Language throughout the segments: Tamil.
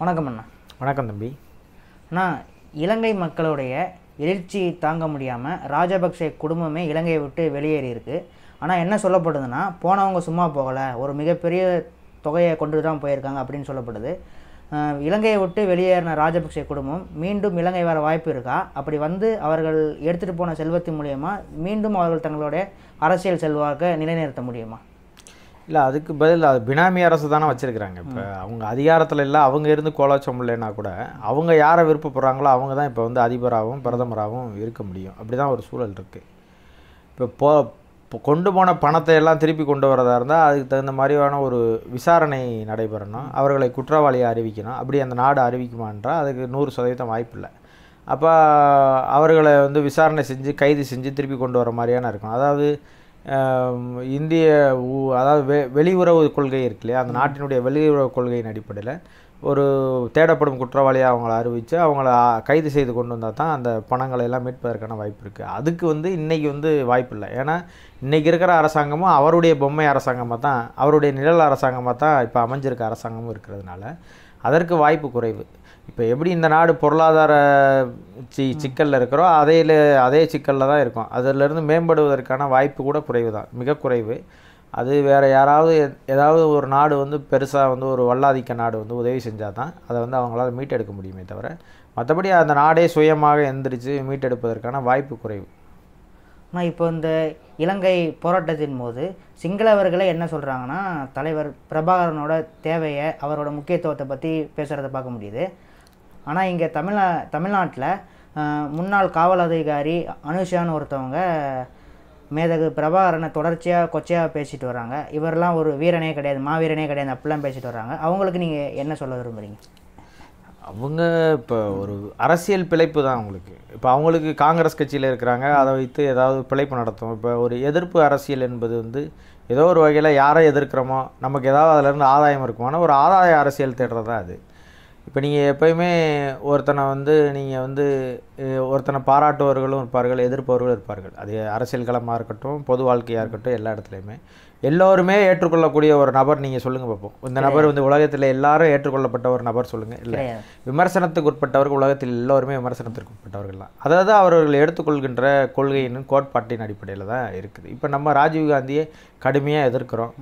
வணக்கம் அண்ணா வணக்கம் தம்பி அண்ணா இலங்கை மக்களுடைய எழுச்சி தாங்க முடியாமல் ராஜபக்சே குடும்பமே இலங்கையை விட்டு வெளியேறி இருக்கு ஆனால் என்ன சொல்லப்படுதுன்னா போனவங்க சும்மா போகலை ஒரு மிகப்பெரிய தொகையை கொண்டு தான் போயிருக்காங்க அப்படின்னு சொல்லப்படுது அஹ் இலங்கையை விட்டு வெளியேறின ராஜபக்சே குடும்பம் மீண்டும் இலங்கை வர வாய்ப்பு இருக்கா அப்படி வந்து அவர்கள் எடுத்துகிட்டு போன செல்வத்தின் மூலியமா மீண்டும் அவர்கள் தங்களுடைய அரசியல் செல்வாக்கை நிலைநிறுத்த முடியுமா இல்லை அதுக்கு பதில் அது பினாமி அரசு தானே வச்சுருக்கிறாங்க இப்போ அவங்க அதிகாரத்தில் இல்லை அவங்க இருந்து கோலாச்சம் இல்லைன்னா கூட அவங்க யாரை விருப்பப்படுறாங்களோ அவங்க தான் இப்போ வந்து அதிபராகவும் பிரதமராகவும் இருக்க முடியும் அப்படி தான் ஒரு சூழல் இருக்குது இப்போ போ இப்போ கொண்டு போன பணத்தை எல்லாம் திருப்பி கொண்டு வரதா இருந்தால் அதுக்கு தகுந்த மாதிரியான ஒரு விசாரணை நடைபெறணும் அவர்களை குற்றவாளியை அறிவிக்கணும் அப்படி அந்த நாடு அறிவிக்குமான்றால் அதுக்கு நூறு சதவீதம் வாய்ப்பில்லை அப்போ அவர்களை வந்து விசாரணை செஞ்சு கைது செஞ்சு திருப்பி கொண்டு வர மாதிரியான இருக்கும் அதாவது ஆம், இந்திய ஊ- அதாவது வெ வெளியுறவு கொள்கை இருக்கு இல்லையா அந்த நாட்டினுடைய வெளியுறவு கொள்கையின் அடிப்படையில் ஒரு தேடப்படும் குற்றவாளியாக அவங்கள அறிவித்து அவங்கள ஆ, கைது செய்து கொண்டு வந்தால் தான் அந்த பணங்களை எல்லாம் மீட்பதற்கான வாய்ப்பு இருக்குது அதுக்கு வந்து இன்றைக்கி வந்து வாய்ப்பு இல்லை ஏன்னா இன்றைக்கி இருக்கிற அரசாங்கமும் அவருடைய பொம்மை அரசாங்கமாக தான் அவருடைய நிழல் அரசாங்கமாக தான் இப்போ அமைஞ்சிருக்க அரசாங்கமும் இருக்கிறதுனால அதற்கு வாய்ப்பு குறைவு இப்போ எப்படி இந்த நாடு பொருளாதார சி சிக்கலில் இருக்கிறோ அதையில் அதே சிக்கலில் தான் இருக்கும் அதிலிருந்து மேம்படுவதற்கான வாய்ப்பு கூட குறைவு தான் மிக குறைவு அது வேறு யாராவது எ- ஏதாவது ஒரு நாடு வந்து பெருசாக வந்து ஒரு வல்லாதிக்க நாடு வந்து உதவி செஞ்சால் தான் அதை வந்து அவங்களால மீட்டெடுக்க முடியுமே தவிர மற்றபடி அந்த நாடே சுயமாக எந்திரிச்சு மீட்டெடுப்பதற்கான வாய்ப்பு குறைவு ஆனால் இப்போ இந்த இலங்கை போராட்டத்தின் போது சிங்களவர்களே என்ன சொல்கிறாங்கன்னா தலைவர் பிரபாகரனோட தேவையை அவரோட முக்கியத்துவத்தை பற்றி பேசுகிறத பார்க்க முடியுது ஆனால் இங்கே தமிழ்நா தமிழ்நாட்டில் முன்னாள் காவல் அதிகாரி அனுஷான்னு ஒருத்தவங்க மேதகு பிரபாகரனை தொடர்ச்சியாக கொச்சையாக பேசிட்டு வராங்க இவரெல்லாம் ஒரு வீரனே கிடையாது மாவீரனே கிடையாது அப்படிலாம் பேசிட்டு வராங்க அவங்களுக்கு நீங்கள் என்ன சொல்ல விரும்புகிறீங்க அவங்க இப்போ ஒரு அரசியல் பிழைப்பு தான் அவங்களுக்கு இப்போ அவங்களுக்கு காங்கிரஸ் கட்சியில் இருக்கிறாங்க அதை வைத்து ஏதாவது பிழைப்பு நடத்தும் இப்போ ஒரு எதிர்ப்பு அரசியல் என்பது வந்து ஏதோ ஒரு வகையில் யாரை எதிர்க்கிறோமோ நமக்கு ஏதாவது அதிலேருந்து ஆதாயம் இருக்குமானா ஒரு ஆதாய அரசியல் தேடுறது தான் அது இப்போ நீங்கள் எப்பயுமே ஒருத்தனை வந்து நீங்கள் வந்து அஹ், ஒருத்தனை பாராட்டுபவர்களும் இருப்பார்கள் எதிர்ப்பவர்களும் இருப்பார்கள் அது அரசியல் களமாக இருக்கட்டும் பொது வாழ்க்கையாக இருக்கட்டும் எல்லா இடத்துலையுமே எல்லோருமே ஏற்றுக்கொள்ளக்கூடிய ஒரு நபர் நீங்கள் சொல்லுங்கள் பார்ப்போம் இந்த நபர் வந்து உலகத்தில் எல்லாரும் ஏற்றுக்கொள்ளப்பட்ட ஒரு நபர் சொல்லுங்கள் இல்லை கிடையாது விமர்சனத்துக்கு உட்பட்டவர்கள் உலகத்தில் எல்லோருமே விமர்சனத்திற்கு உட்பட்டவர்கள் தான் அதாவது அவர்கள் எடுத்துக்கொள்கின்ற கொள்கையின் கோட்பாட்டின் அடிப்படையில் தான் இருக்குது இப்போ நம்ம ராஜீவ் காந்தியை கடுமையாக எதிர்க்கிறோம்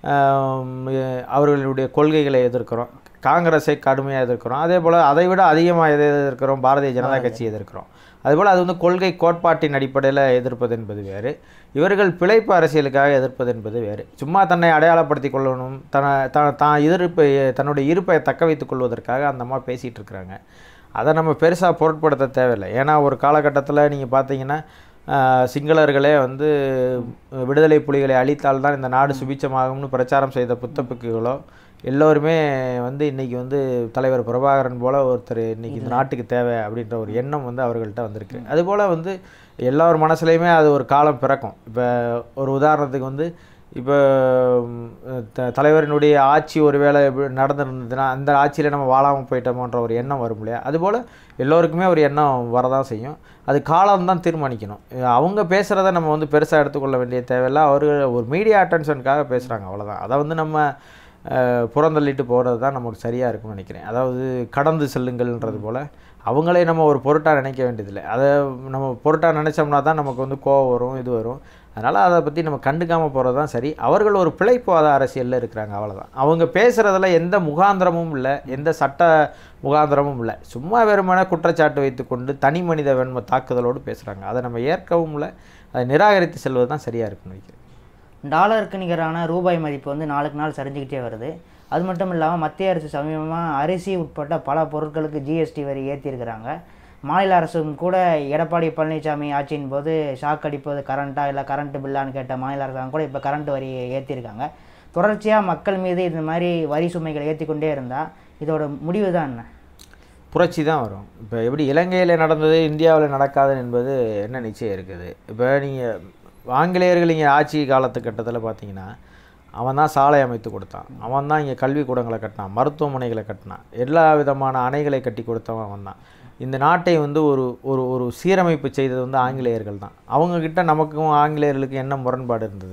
ஆம், எ- அவர்களுடைய கொள்கைகளை எதிர்க்கிறோம் காங்கிரஸை கடுமையாக எதிர்க்கிறோம் அதே போல் அதை விட அதிகமாக எதை எதிர்க்கிறோம் பாரதிய ஜனதா கட்சி எதிர்க்கிறோம் அதுபோல் அது வந்து கொள்கை கோட்பாட்டின் அடிப்படையில் எதிர்ப்பது என்பது வேறு இவர்கள் பிழைப்பு அரசியலுக்காக எதிர்ப்பது என்பது வேறு சும்மா தன்னை அடையாளப்படுத்திக் கொள்ளணும் தன த தான் எதிர்ப்பை தன்னுடைய இருப்பை தக்க வைத்துக் கொள்வதற்காக அந்த அம்மா பேசிகிட்டு இருக்கிறாங்க அதை நம்ம பெருசாக பொருட்படுத்த தேவையில்லை ஏன்னா ஒரு காலகட்டத்தில் நீங்கள் பார்த்தீங்கன்னா ஆஹ், சிங்களர்களே வந்து விடுதலை புலிகளை அழித்தால் தான் இந்த நாடு சுபிச்சமாகும்னு பிரச்சாரம் செய்த புத்தப்புக்குகளோ எல்லோருமே வந்து இன்னைக்கு வந்து தலைவர் பிரபாகரன் போல ஒருத்தர் இன்னைக்கு இந்த நாட்டுக்கு தேவை அப்படின்ற ஒரு எண்ணம் வந்து அவர்கள்ட்ட வந்திருக்கு அதுபோல் வந்து எல்லார் மனசுலையுமே அது ஒரு காலம் பிறக்கும் இப்போ ஒரு உதாரணத்துக்கு வந்து இப்போ ம், த தலைவரினுடைய ஆட்சி ஒருவேளை இப்படி நடந்திருந்ததுன்னா அந்த ஆட்சியில் நம்ம வாழாமல் போயிட்டோமோன்ற ஒரு எண்ணம் வரும் இல்லையா அதுபோல் எல்லோருக்குமே ஒரு எண்ணம் வரதான் செய்யும் அது காலம்தான் தீர்மானிக்கணும் அவங்க பேசுகிறத நம்ம வந்து பெருசாக எடுத்துக்கொள்ள வேண்டிய தேவையில்லை அவர்கள் ஒரு மீடியா அட்டென்ஷனுக்காக பேசுகிறாங்க அவ்வளோதான் அதை வந்து நம்ம அஹ், புறந்தள்ளிட்டு போகிறது தான் நமக்கு சரியாக இருக்கும்னு நினைக்கிறேன் அதாவது கடந்து செல்லுங்கள்ன்றது போல் அவங்களே நம்ம ஒரு பொருட்டாக நினைக்க வேண்டியதில்லை அதை நம்ம பொருட்டாக நினச்சோம்னா தான் நமக்கு வந்து கோவம் வரும் இது வரும் அதனால் அதை பற்றி நம்ம கண்டுக்காமல் போகிறது தான் சரி அவர்கள் ஒரு பிழைப்பாத அரசியலில் இருக்கிறாங்க அவ்வளோதான் அவங்க பேசுகிறதுல எந்த முகாந்திரமும் இல்லை எந்த சட்ட முகாந்திரமும் இல்லை சும்மா வெறுமனே குற்றச்சாட்டு வைத்துக்கொண்டு தனி மனித வெண்மை தாக்குதலோடு பேசுகிறாங்க அதை நம்ம ஏற்கவும் இல்லை அதை நிராகரித்து செல்வது தான் சரியாக இருக்கும்னு நினைக்கிறேன் டாலருக்கு நிகரான ரூபாய் மதிப்பு வந்து நாளுக்கு நாள் சரிஞ்சுக்கிட்டே வருது அது மட்டும் இல்லாமல் மத்திய அரசு சமீபமாக அரிசி உட்பட்ட பல பொருட்களுக்கு ஜிஎஸ்டி வரி ஏற்றிருக்கிறாங்க மாநில அரசும் கூட எடப்பாடி பழனிசாமி ஆட்சியின் போது ஷாக் அடிப்பது கரண்ட்டா இல்லை கரண்ட் பில்லான்னு கேட்ட மாநில அரசாங்கம் கூட இப்போ கரண்ட் வரி ஏற்றிருக்காங்க தொடர்ச்சியாக மக்கள் மீது இந்த மாதிரி வரி சுமைகளை ஏற்றி கொண்டே இருந்தால் இதோட முடிவு தான் என்ன புரட்சி தான் வரும் இப்போ எப்படி இலங்கையில் நடந்தது இந்தியாவில் நடக்காது என்பது என்ன நிச்சயம் இருக்குது இப்போ நீங்கள் ஆங்கிலேயர்கள் இங்கே ஆட்சி காலத்துக்கட்டத்தில் பார்த்தீங்கன்னா அவன் தான் சாலை அமைத்து கொடுத்தான் அவன் தான் இங்கே கல்விக்கூடங்களை கட்டினான் மருத்துவமனைகளை கட்டினான் எல்லா விதமான அணைகளை கட்டி கொடுத்தவன் அவன் தான் இந்த நாட்டை வந்து ஒரு ஒரு ஒரு சீரமைப்பு செய்தது வந்து ஆங்கிலேயர்கள் தான் அவங்கக்கிட்ட நமக்கும் ஆங்கிலேயர்களுக்கும் என்ன முரண்பாடு இருந்தது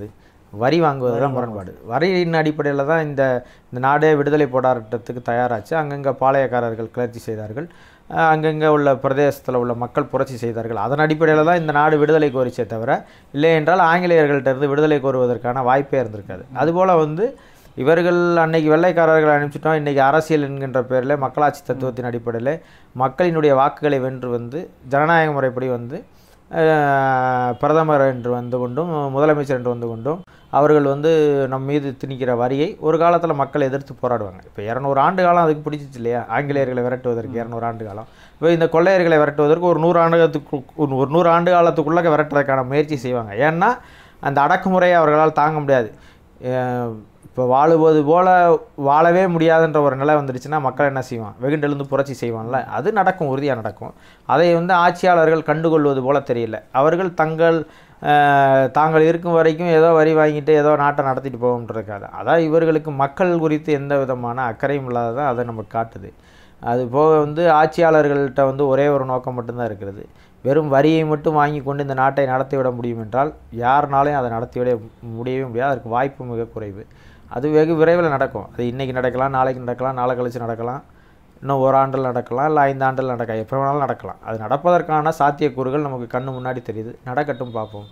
வரி வாங்குவது தான் முரண்பாடு வரியின் அடிப்படையில் தான் இந்த இந்த நாடே விடுதலை போராட்டத்துக்கு தயாராச்சு அங்கங்கே பாளையக்காரர்கள் கிளர்ச்சி செய்தார்கள் அஹ் அங்கங்கே உள்ள பிரதேசத்தில் உள்ள மக்கள் புரட்சி செய்தார்கள் அதன் அடிப்படையில் தான் இந்த நாடு விடுதலை கோரிச்சே தவிர இல்லை என்றால் ஆங்கிலேயர்கள்ட்ட இருந்து விடுதலை கோருவதற்கான வாய்ப்பே இருந்திருக்காது அதுபோல் வந்து இவர்கள் அன்னைக்கு வெள்ளைக்காரர்களை அனுப்பிச்சிட்டோம் இன்றைக்கி அரசியல் என்கின்ற பேரில் மக்களாட்சி தத்துவத்தின் அடிப்படையில் மக்களினுடைய வாக்குகளை வென்று வந்து ஜனநாயக முறைப்படி வந்து அஹ், பிரதமர் என்று வந்து கொண்டும் முதலமைச்சர் என்று வந்து கொண்டும் அவர்கள் வந்து நம் மீது திணிக்கிற வரியை ஒரு காலத்தில் மக்கள் எதிர்த்து போராடுவாங்க இப்போ இரநூறு ஆண்டு காலம் அதுக்கு பிடிச்சிச்சு இல்லையா ஆங்கிலேயர்களை விரட்டுவதற்கு இரநூறு ஆண்டு காலம் இப்போ இந்த கொள்ளையர்களை விரட்டுவதற்கு ஒரு நூறு ஆண்டுகளுக்கு ஒரு நூறு ஆண்டு காலத்துக்குள்ளே விரட்டுறதுக்கான முயற்சி செய்வாங்க ஏன்னா அந்த அடக்குமுறையை அவர்களால் தாங்க முடியாது அஹ் இப்போ வாழுவது போல வாழவே முடியாதுன்ற ஒரு நிலை வந்துடுச்சுன்னா மக்கள் என்ன செய்வான் வெகுண்டெழுந்து புரட்சி செய்வான்ல அது நடக்கும் உறுதியாக நடக்கும் அதை வந்து ஆட்சியாளர்கள் கண்டுகொள்வது போல தெரியல அவர்கள் தங்கள் அஹ், தாங்கள் இருக்கும் வரைக்கும் ஏதோ வரி வாங்கிட்டு ஏதோ நாட்டை நடத்திட்டு போகும்ன்றதுக்காக அதான் இவர்களுக்கு மக்கள் குறித்து எந்த விதமான அக்கறையும் இல்லாததான் அதை நமக்கு காட்டுது அது போக வந்து ஆட்சியாளர்கள்ட்ட வந்து ஒரே ஒரு நோக்கம் மட்டும்தான் இருக்கிறது வெறும் வரியை மட்டும் வாங்கி கொண்டு இந்த நாட்டை நடத்திவிட முடியும் என்றால் யாருனாலையும் அதை நடத்திவிட முடியவே முடியாது அதற்கு வாய்ப்பு மிக குறைவு அது வெகு விரைவில் நடக்கும் அது இன்றைக்கி நடக்கலாம் நாளைக்கு நடக்கலாம் நாளை கழிச்சு நடக்கலாம் இன்னும் ஒரு ஆண்டில் நடக்கலாம் இல்லை ஐந்து ஆண்டில் நடக்கலாம் எப்போ வேணாலும் நடக்கலாம் அது நடப்பதற்கான சாத்தியக்கூறுகள் நமக்கு கண்ணு முன்னாடி தெரியுது நடக்கட்டும் பார்ப்போம்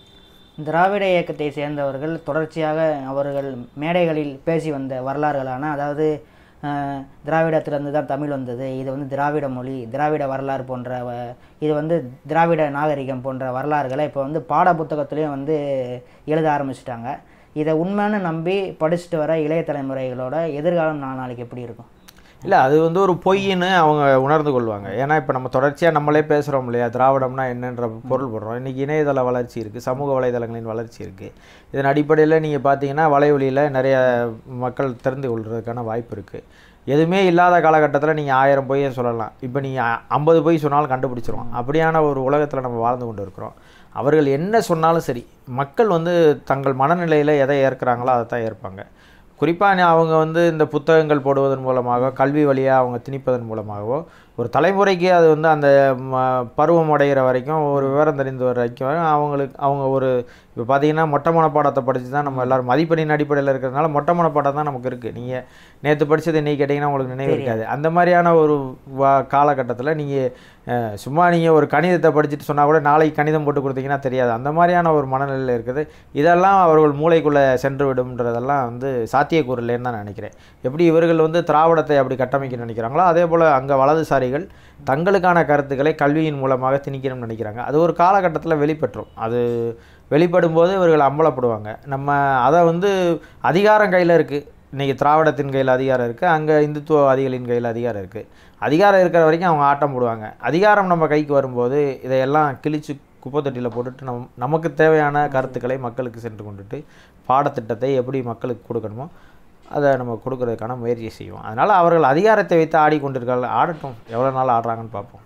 திராவிட இயக்கத்தை சேர்ந்தவர்கள் தொடர்ச்சியாக அவர்கள் மேடைகளில் பேசி வந்த வரலாறுகளான அதாவது அஹ், திராவிடத்திலிருந்து தான் தமிழ் வந்தது இது வந்து திராவிட மொழி திராவிட வரலாறு போன்ற வ- இது வந்து திராவிட நாகரிகம் போன்ற வரலாறுகளை இப்போ வந்து பாட புத்தகத்துலேயும் வந்து எழுத ஆரம்பிச்சிட்டாங்க இதை உண்மைன்னு நம்பி படிச்சுட்டு வர இளைய தலைமுறைகளோட எதிர்காலம் நாலு நாளைக்கு எப்படி இருக்கும் இல்லை அது வந்து ஒரு பொய்ன்னு அவங்க உணர்ந்து கொள்வாங்க ஏன்னா இப்போ நம்ம தொடர்ச்சியாக நம்மளே பேசுகிறோம் இல்லையா திராவிடம்னா என்னன்ற பொருள் போடுறோம் இன்றைக்கி இணையதள வளர்ச்சி இருக்குது சமூக வலைதளங்களின் வளர்ச்சி இருக்குது இதன் அடிப்படையில் நீங்கள் பார்த்தீங்கன்னா வலைவழியில் நிறைய மக்கள் தெரிந்து கொள்றதுக்கான வாய்ப்பு இருக்குது எதுவுமே இல்லாத காலகட்டத்தில் நீங்கள் ஆயிரம் பொய்யை சொல்லலாம் இப்போ நீங்கள் ஐம்பது பொய் சொன்னாலும் கண்டுபிடிச்சிருவோம் அப்படியான ஒரு உலகத்தில் நம்ம வாழ்ந்து கொண்டு இருக்கிறோம் அவர்கள் என்ன சொன்னாலும் சரி மக்கள் வந்து தங்கள் மனநிலையில் எதை ஏற்கிறாங்களோ அதை தான் ஏற்பாங்க குறிப்பாக அவங்க வந்து இந்த புத்தகங்கள் போடுவதன் மூலமாக கல்வி வழியாக அவங்க திணிப்பதன் மூலமாகவோ ஒரு தலைமுறைக்கு அது வந்து அந்த ம- பருவம் அடைகிற வரைக்கும் ஒரு விவரம் தெரிந்த வரைக்கும் அவங்களுக்கு அவங்க ஒரு இப்போ பார்த்தீங்கன்னா மொட்டை மனப்பாடத்தை படித்து தான் நம்ம எல்லாரும் மதிப்பெண்ணின் அடிப்படையில் இருக்கிறதுனால மொட்டை மனப்பாடம் தான் நமக்கு இருக்குது நீங்கள் நேற்று படித்தது இன்னைக்கு கேட்டிங்கன்னா உங்களுக்கு நினைவு இருக்காது அந்த மாதிரியான ஒரு வா காலகட்டத்தில் நீங்கள் சும்மா நீங்கள் ஒரு கணிதத்தை படிச்சுட்டு சொன்னால் கூட நாளைக்கு கணிதம் போட்டு கொடுத்தீங்கன்னா தெரியாது அந்த மாதிரியான ஒரு மனநிலையில் இருக்குது இதெல்லாம் அவர்கள் மூளைக்குள்ளே சென்று விடும்ன்றதெல்லாம் வந்து சாத்தியக்கூறு இல்லைன்னு தான் நான் நினைக்கிறேன் எப்படி இவர்கள் வந்து திராவிடத்தை அப்படி கட்டமைக்க நினைக்கிறாங்களோ அதே போல் அங்கே வலதுசாரிகள் தங்களுக்கான கருத்துக்களை கல்வியின் மூலமாக திணிக்கணும்னு நினைக்கிறாங்க அது ஒரு காலகட்டத்தில் வெளிப்பற்றும் அது வெளிப்படும் போது இவர்கள் அம்பலப்படுவாங்க நம்ம அதை வந்து அதிகாரம் கையில் இருக்குது இன்றைக்கி திராவிடத்தின் கையில் அதிகாரம் இருக்குது அங்கே இந்துத்துவவாதிகளின் கையில் அதிகாரம் இருக்குது அதிகாரம் இருக்கிற வரைக்கும் அவங்க ஆட்டம் போடுவாங்க அதிகாரம் நம்ம கைக்கு வரும்போது இதையெல்லாம் கிழிச்சு குப்பைத்தொட்டியில் போட்டுட்டு நம் நமக்கு தேவையான கருத்துக்களை மக்களுக்கு சென்று கொண்டுட்டு பாடத்திட்டத்தை எப்படி மக்களுக்கு கொடுக்கணுமோ அதை நம்ம கொடுக்கறதுக்கான முயற்சியை செய்வோம் அதனால் அவர்கள் அதிகாரத்தை வைத்து ஆடிக்கொண்டிருக்கார்கள் ஆடட்டும் எவ்வளோ நாள் ஆடுறாங்கன்னு பார்ப்போம்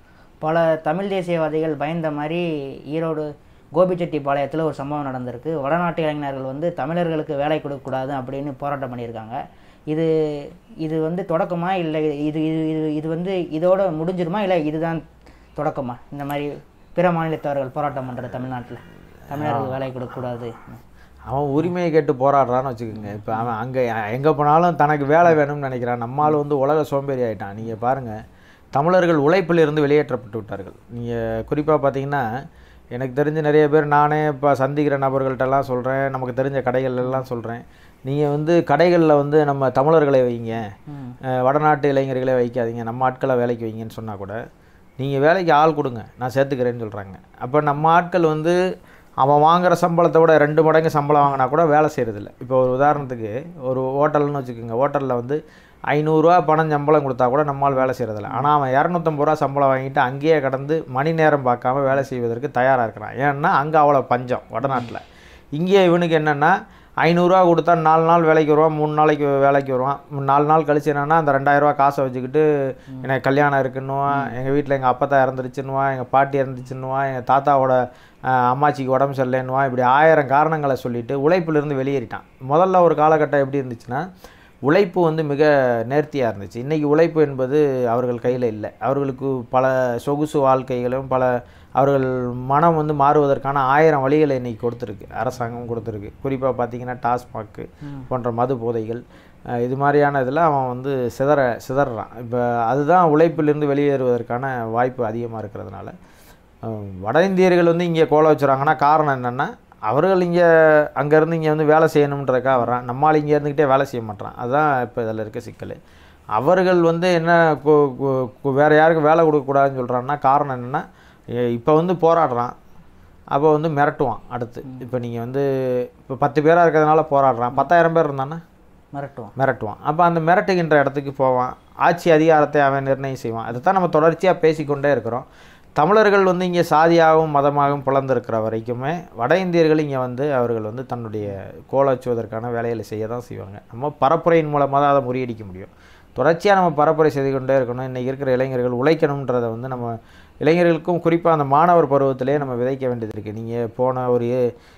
பல தமிழ் தேசியவாதிகள் பயந்த மாதிரி ஈரோடு கோபிச்செட்டிப்பாளையத்தில் ஒரு சம்பவம் நடந்திருக்கு வடநாட்டு இளைஞர்கள் வந்து தமிழர்களுக்கு வேலை கொடுக்கக்கூடாது அப்படின்னு போராட்டம் பண்ணியிருக்காங்க இது இது வந்து தொடக்கமா இல்லை இது இது இது இது வந்து இதோட முடிஞ்சிருமா இல்லை இதுதான் தொடக்கமா இந்த மாதிரி பிற மாநிலத்தவர்கள் போராட்டம் பண்ணுற தமிழ்நாட்டில் தமிழர்கள் வேலை கொடுக்கக்கூடாது அவன் உரிமையை கேட்டு போராடுறான்னு வச்சுக்கோங்க இப்போ அவன் அங்கே எங்கே போனாலும் தனக்கு வேலை வேணும்னு நினைக்கிறான் நம்மால் வந்து உலக சோம்பேறி ஆயிட்டான் நீங்கள் பாருங்கள் தமிழர்கள் உழைப்பிலிருந்து வெளியேற்றப்பட்டு விட்டார்கள் நீங்கள் குறிப்பாக பார்த்தீங்கன்னா எனக்கு தெரிஞ்ச நிறைய பேர் நானே இப்போ சந்திக்கிற நபர்கள்ட்டெல்லாம் சொல்கிறேன் நமக்கு தெரிஞ்ச கடைகள் எல்லாம் சொல்கிறேன் நீங்கள் வந்து கடைகளில் வந்து நம்ம தமிழர்களை வைங்க ம். அஹ் வடநாட்டு இளைஞர்களே வைக்காதீங்க நம்ம ஆட்களை வேலைக்கு வைங்கன்னு சொன்னால் கூட நீங்கள் வேலைக்கு ஆள் கொடுங்க நான் சேர்த்துக்கிறேன்னு சொல்கிறாங்க அப்போ நம்ம ஆட்கள் வந்து அவன் வாங்குற சம்பளத்தை விட ரெண்டு மடங்கு சம்பளம் வாங்கினா கூட வேலை செய்கிறதில்ல இப்போ ஒரு உதாரணத்துக்கு ஒரு ஹோட்டல்னு வச்சுக்கோங்க ஹோட்டலில் வந்து ஐநூறுரூவா பணம் சம்பளம் கொடுத்தா கூட நம்மால் வேலை செய்கிறதில்ல ஆனால் அவன் இரநூத்தம்பது ரூபா சம்பளம் வாங்கிட்டு அங்கேயே கடந்து மணி நேரம் பார்க்காம வேலை செய்வதற்கு தயாராக இருக்கிறான் ஏன்னா அங்கே அவ்வளோ பஞ்சம் வடநாட்டில் இங்கே இவனுக்கு என்னென்னா ஐநூறுரூவா கொடுத்தா நாலு நாள் வேலைக்கு வருவான் மூணு நாளைக்கு வேலைக்கு வருவான் நாலு நாள் கழிச்சு என்னன்னா அந்த ரெண்டாயிரரூவா காசை வச்சுக்கிட்டு எனக்கு கல்யாணம் இருக்குன்னுவான் எங்கள் வீட்டில் எங்கள் அப்பத்தா இறந்துருச்சுன்னுவான் எங்கள் பாட்டி இறந்துச்சுன்னுவான் எங்கள் தாத்தாவோட அஹ், அம்மாச்சிக்கு உடம்பு சரியில்லைன்னுவான் இப்படி ஆயிரம் காரணங்களை சொல்லிட்டு உழைப்பிலிருந்து வெளியேறிட்டான் முதல்ல ஒரு காலகட்டம் எப்படி இருந்துச்சுன்னா உழைப்பு வந்து மிக நேர்த்தியாக இருந்துச்சு இன்றைக்கி உழைப்பு என்பது அவர்கள் கையில் இல்லை அவர்களுக்கு பல சொகுசு வாழ்க்கைகளும் பல அவர்கள் மனம் வந்து மாறுவதற்கான ஆயிரம் வழிகளை இன்றைக்கி கொடுத்துருக்கு அரசாங்கம் கொடுத்துருக்கு குறிப்பாக பார்த்தீங்கன்னா டாஸ்மாக்கு போன்ற மது போதைகள் அஹ் இது மாதிரியான இதில் அவன் வந்து சிதற சிதறான் இப்போ அதுதான் உழைப்பிலிருந்து வெளியேறுவதற்கான வாய்ப்பு அதிகமாக இருக்கிறதுனால அஹ் வட இந்தியர்கள் வந்து இங்கே கோல வச்சுறாங்கன்னா காரணம் என்னென்னா அவர்கள் இங்கே அங்கேருந்து இங்கே வந்து வேலை செய்யணுன்றதுக்காக வர்றான் நம்மால் இங்கே இருந்துக்கிட்டே வேலை செய்ய மாட்டான் அதுதான் இப்போ இதில் இருக்க சிக்கல் அவர்கள் வந்து என்ன கு- கு- கு- வேற யாருக்கும் வேலை கொடுக்கக்கூடாதுன்னு சொல்கிறான்னா காரணம் என்னென்னா இப்போ வந்து போராடுறான் அப்போ வந்து மிரட்டுவான் அடுத்து இப்போ நீங்கள் வந்து இப்போ பத்து பேராக இருக்கிறதுனால போராடுறான் பத்தாயிரம் பேர் இருந்தான்னா மிரட்டுவான் மிரட்டுவான் அப்போ அந்த மிரட்டுகின்ற இடத்துக்கு போவான் ஆட்சி அதிகாரத்தை அவன் நிர்ணயம் செய்வான் அதை தான் நம்ம தொடர்ச்சியாக பேசிக்கொண்டே இருக்கிறோம் தமிழர்கள் வந்து இங்கே சாதியாகவும் மதமாகவும் பிளந்திருக்கிற வரைக்குமே வட இந்தியர்கள் இங்கே வந்து அவர்கள் வந்து தன்னுடைய கோல வச்சுவதற்கான வேலைகளை செய்ய தான் செய்வாங்க நம்ம பரப்புரையின் மூலமாக தான் அதை முறியடிக்க முடியும் தொடர்ச்சியாக நம்ம பரப்புரை செய்து கொண்டே இருக்கணும் இன்றைக்கி இருக்கிற இளைஞர்கள் உழைக்கணுன்றதை வந்து நம்ம இளைஞர்களுக்கும் குறிப்பாக அந்த மாணவர் பருவத்திலே நம்ம விதைக்க வேண்டியது இருக்குது நீங்கள் போன ஒரு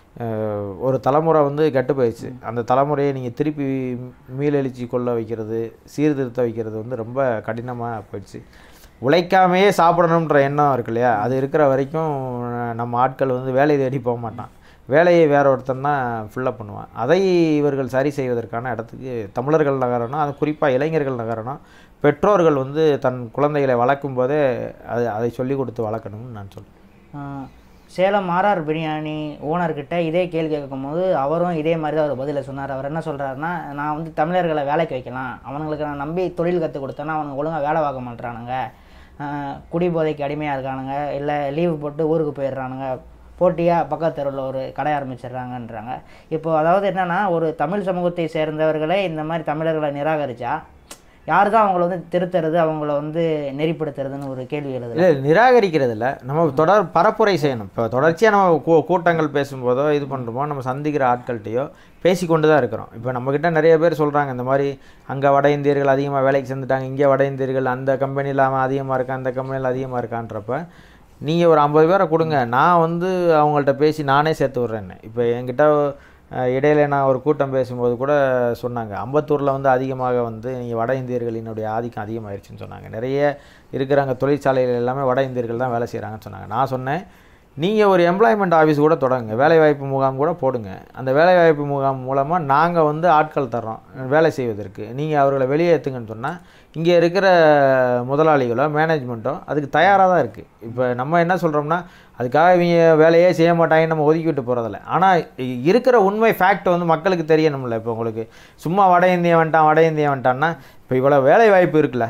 அஹ், ஒரு தலைமுறை வந்து கெட்டு போயிடுச்சு அந்த தலைமுறையை நீங்கள் திருப்பி மீளெழுச்சி கொள்ள வைக்கிறது சீர்திருத்த வைக்கிறது வந்து ரொம்ப கடினமாக போயிடுச்சு உழைக்காமையே சாப்பிடணுன்ற எண்ணம் இருக்கு இல்லையா அது இருக்கிற வரைக்கும் நம்ம ஆட்கள் வந்து வேலை தேடி போக மாட்டான் வேலையை வேற ஒருத்தன் தான் ஃபுல்லப் பண்ணுவான் அதை இவர்கள் சரி செய்வதற்கான இடத்துக்கு தமிழர்கள் நகரணும் அது குறிப்பாக இளைஞர்கள் நகரணும் பெற்றோர்கள் வந்து தன் குழந்தைகளை வளர்க்கும் போதே அது அதை சொல்லிக் கொடுத்து வளர்க்கணும்னு நான் சொல்றேன் ஆஹ் சேலம் ஆர்ஆர் பிரியாணி ஓனர்கிட்ட இதே கேள்வி கேட்கும்போது அவரும் இதே மாதிரி தான் ஒரு பதிலை சொன்னார் அவர் என்ன சொல்கிறாருன்னா நான் வந்து தமிழர்களை வேலைக்கு வைக்கலாம் அவனுங்களுக்கு நான் நம்பி தொழில் கற்றுக் கொடுத்தேன்னா அவனுங்க ஒழுங்காக வேலை பார்க்க மாட்றானுங்க ஆஹ் குடிபோதைக்கு அடிமையாக இருக்கானுங்க இல்லை லீவு போட்டு ஊருக்கு போயிடுறானுங்க போட்டியாக பக்கத்து தெருவில் ஒரு கடை ஆரம்பிச்சிடுறாங்கன்றாங்க இப்போ அதாவது என்னென்னா ஒரு தமிழ் சமூகத்தை சேர்ந்தவர்களே இந்த மாதிரி தமிழர்களை நிராகரிச்சா யார் தான் அவங்கள வந்து திருத்துறது அவங்கள வந்து நெறிப்படுத்துறதுன்னு ஒரு கேள்வி எழுதுல இல்லை நிராகரிக்கிறது இல்லை நம்ம தொடர் பரப்புரை செய்யணும் இப்போ தொடர்ச்சியாக நம்ம கூ- கூட்டங்கள் பேசும்போதோ இது பண்ணுறோமோ நம்ம சந்திக்கிற ஆட்கள்கிட்டயோ பேசிக்கொண்டு தான் இருக்கிறோம் இப்போ நம்மக்கிட்ட நிறைய பேர் சொல்கிறாங்க இந்த மாதிரி அங்கே வட இந்தியர்கள் அதிகமாக வேலைக்கு சேர்ந்துட்டாங்க இங்கே வட இந்தியர்கள் அந்த கம்பெனியில் அவன் அதிகமாக இருக்கான் அந்த கம்பெனியில் அதிகமாக இருக்கான்றப்ப நீங்கள் ஒரு ஐம்பது பேரை கொடுங்க நான் வந்து அவங்கள்ட்ட பேசி நானே சேர்த்து விட்றேன்னு இப்போ என்கிட்ட அஹ், இடையில நான் ஒரு கூட்டம் பேசும்போது கூட சொன்னாங்க அம்பத்தூரில் வந்து அதிகமாக வந்து நீங்கள் வட இந்தியர்களினுடைய ஆதிக்கம் அதிகமாயிருச்சுன்னு சொன்னாங்க நிறைய இருக்கிறாங்க தொழிற்சாலைகள் எல்லாமே வட இந்தியர்கள் தான் வேலை செய்கிறாங்கன்னு சொன்னாங்க நான் சொன்னேன் நீங்கள் ஒரு எம்ப்ளாய்மெண்ட் ஆஃபீஸ் கூட தொடங்குங்க வேலைவாய்ப்பு முகாம் கூட போடுங்க அந்த வேலைவாய்ப்பு முகாம் மூலமாக நாங்கள் வந்து ஆட்கள் தர்றோம் வேலை செய்வதற்கு நீங்கள் அவர்களை வெளியேற்றுங்கன்னு சொன்னால் இங்கே இருக்கிற முதலாளிகளோ மேனேஜ்மெண்ட்டோ அதுக்கு தயாராக தான் இருக்குது இப்போ நம்ம என்ன சொல்கிறோம்னா அதுக்காக இவங்க வேலையே செய்ய மாட்டாங்கன்னு நம்ம ஒதுக்கி விட்டு போகிறதில்ல ஆனால் இருக்கிற உண்மை ஃபேக்ட் வந்து மக்களுக்கு தெரியணும்ல இப்போ உங்களுக்கு சும்மா வட இந்திய வந்துட்டான் வட இந்திய வந்துட்டான்னா இப்போ இவ்வளோ வேலை வாய்ப்பு இருக்குல்ல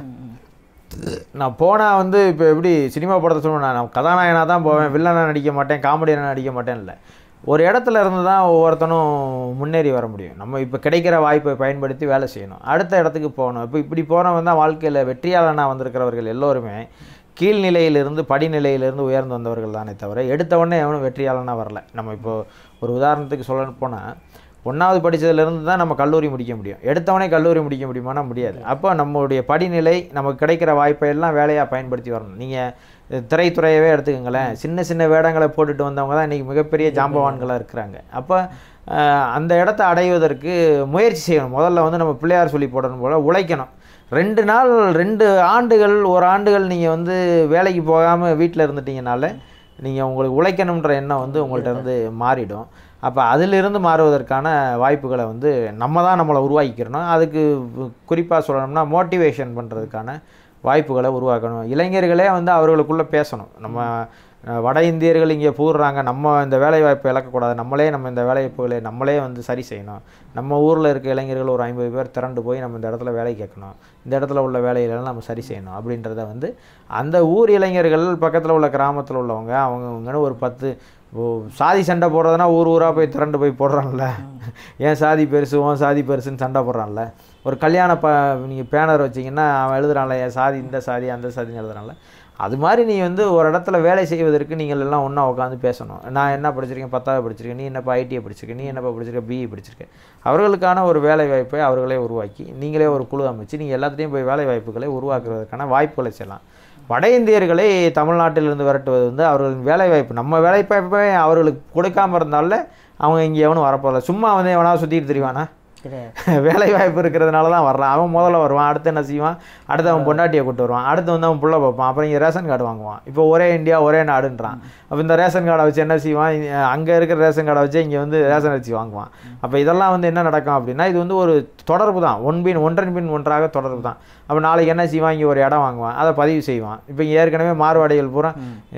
நான் போனால் வந்து இப்போ எப்படி சினிமா படத்தை சொல்லுவேன் நான் கதாநாயகனாக தான் போவேன் வில்லனாக நடிக்க மாட்டேன் காமெடியனாக நடிக்க மாட்டேன் இல்லை ஒரு இடத்துல இருந்து தான் ஒவ்வொருத்தனும் முன்னேறி வர முடியும் நம்ம இப்போ கிடைக்கிற வாய்ப்பை பயன்படுத்தி வேலை செய்யணும் அடுத்த இடத்துக்கு போகணும் இப்போ இப்படி போனவன் தான் வாழ்க்கையில் வெற்றியாளனாக வந்திருக்கிறவர்கள் எல்லோருமே கீழ்நிலையிலிருந்து படிநிலையிலிருந்து உயர்ந்து வந்தவர்கள் தானே தவிர எடுத்த உடனே எவனும் வெற்றியாளனாக வரல நம்ம இப்போ ஒரு உதாரணத்துக்கு சொல்ல போனால் ஒன்றாவது படித்ததுலேருந்து தான் நம்ம கல்லூரி முடிக்க முடியும் எடுத்தவனே கல்லூரி முடிக்க முடியுமானா முடியாது அப்போ நம்மளுடைய படிநிலை நமக்கு கிடைக்கிற வாய்ப்பை எல்லாம் வேலையாக பயன்படுத்தி வரணும் நீங்கள் திரைத்துறையவே எடுத்துக்கோங்களேன் சின்ன சின்ன வேடங்களை போட்டுட்டு வந்தவங்க தான் இன்றைக்கி மிகப்பெரிய ஜாம்பவான்களாக இருக்கிறாங்க அப்போ அஹ், அந்த இடத்த அடைவதற்கு முயற்சி செய்யணும் முதல்ல வந்து நம்ம பிள்ளையார் சொல்லி போடணும் போல் உழைக்கணும் ரெண்டு நாள் ரெண்டு ஆண்டுகள் ஒரு ஆண்டுகள் நீங்கள் வந்து வேலைக்கு போகாமல் வீட்டில் இருந்துட்டீங்கனால நீங்கள் உங்களுக்கு உழைக்கணுன்ற எண்ணம் வந்து உங்கள்ட்ட இருந்து மாறிடும் அப்போ அதிலிருந்து மாறுவதற்கான வாய்ப்புகளை வந்து நம்ம தான் நம்மளை உருவாக்கிக்கிறணும் அதுக்கு குறிப்பாக சொல்லணும்னா மோட்டிவேஷன் பண்ணுறதுக்கான வாய்ப்புகளை உருவாக்கணும் இளைஞர்களே வந்து அவர்களுக்குள்ளே பேசணும் நம்ம அஹ், வட இந்தியர்கள் இங்கே பூர்றாங்க நம்ம இந்த வேலை வாய்ப்பை இழக்கக்கூடாது நம்மளே நம்ம இந்த வேலைவாய்ப்புகளை நம்மளே வந்து சரி செய்யணும் நம்ம ஊரில் இருக்க இளைஞர்கள் ஒரு ஐம்பது பேர் திரண்டு போய் நம்ம இந்த இடத்துல வேலை கேட்கணும் இந்த இடத்துல உள்ள வேலைகளெல்லாம் நம்ம சரி செய்யணும் அப்படின்றத வந்து அந்த ஊர் இளைஞர்கள் பக்கத்தில் உள்ள கிராமத்தில் உள்ளவங்க அவங்கவுங்கன்னு ஒரு பத்து ஓ சாதி சண்டை போடுறதுனா ஊர் ஊராக போய் திரண்டு போய் போடுறான்ல ஏன் சாதி பெருசு உன் சாதி பெருசுன்னு சண்டை போடுறான்ல ஒரு கல்யாண ப நீங்கள் பேனர் வச்சிங்கன்னா அவன் எழுதுறான்ல என் சாதி இந்த சாதி அந்த சாதின்னு எழுதுறான்ல அது மாதிரி நீ வந்து ஒரு இடத்துல வேலை செய்வதற்கு நீங்கள் எல்லாம் ஒன்றா உட்காந்து பேசணும் நான் என்ன படிச்சிருக்கேன் பத்தாவது படிச்சிருக்கேன் நீ என்னப்பா ஐடிஐ படிச்சிருக்க நீ என்னப்பா படிச்சிருக்க பிஇ படிச்சிருக்க அவர்களுக்கான ஒரு வேலை வாய்ப்பை அவர்களே உருவாக்கி நீங்களே ஒரு குழு அமைச்சு நீங்கள் எல்லாத்துலேயும் போய் வேலை வாய்ப்புகளை உருவாக்குவதற்கான வாய்ப்புகளை செய்யலாம் வட இந்தியர்களை தமிழ்நாட்டிலிருந்து விரட்டுவது வந்து அவர்களின் வேலைவாய்ப்பு நம்ம வேலைவாய்ப்பை அவர்களுக்கு கொடுக்காம இருந்தால அவங்க இங்கே எவனும் வரப்போதில்ல சும்மா வந்து எவனாவது சுற்றிட்டு திரிவானா கிடையாது வேலை வாய்ப்பு இருக்கிறதுனால தான் வர்றான் அவன் முதல்ல வருவான் அடுத்து என்ன செய்வான் அடுத்து அவன் பொண்டாட்டியை கூட்டு வருவான் அடுத்து வந்து அவன் புள்ள பார்ப்பான் அப்புறம் இங்கே ரேஷன் கார்டு வாங்குவான் இப்போ ஒரே இந்தியா ஒரே நாடுன்றான் அப்போ இந்த ரேஷன் கார்டை வச்சு என்ன செய்வான் அங்கே இருக்கிற ரேஷன் கார்டை வச்சு இங்கே வந்து ரேஷன் அரிசி வாங்குவான் அப்போ இதெல்லாம் வந்து என்ன நடக்கும் அப்படின்னா இது வந்து ஒரு தொடர்பு தான் ஒன் பின் ஒன்றன் பின் ஒன்றாக தொடர்பு தான் அப்போ நாளைக்கு என்ன செய்வான் இங்கே ஒரு இடம் வாங்குவான் அதை பதிவு செய்வான் இப்போ இங்கே ஏற்கனவே மார்வாடிகள் பூரா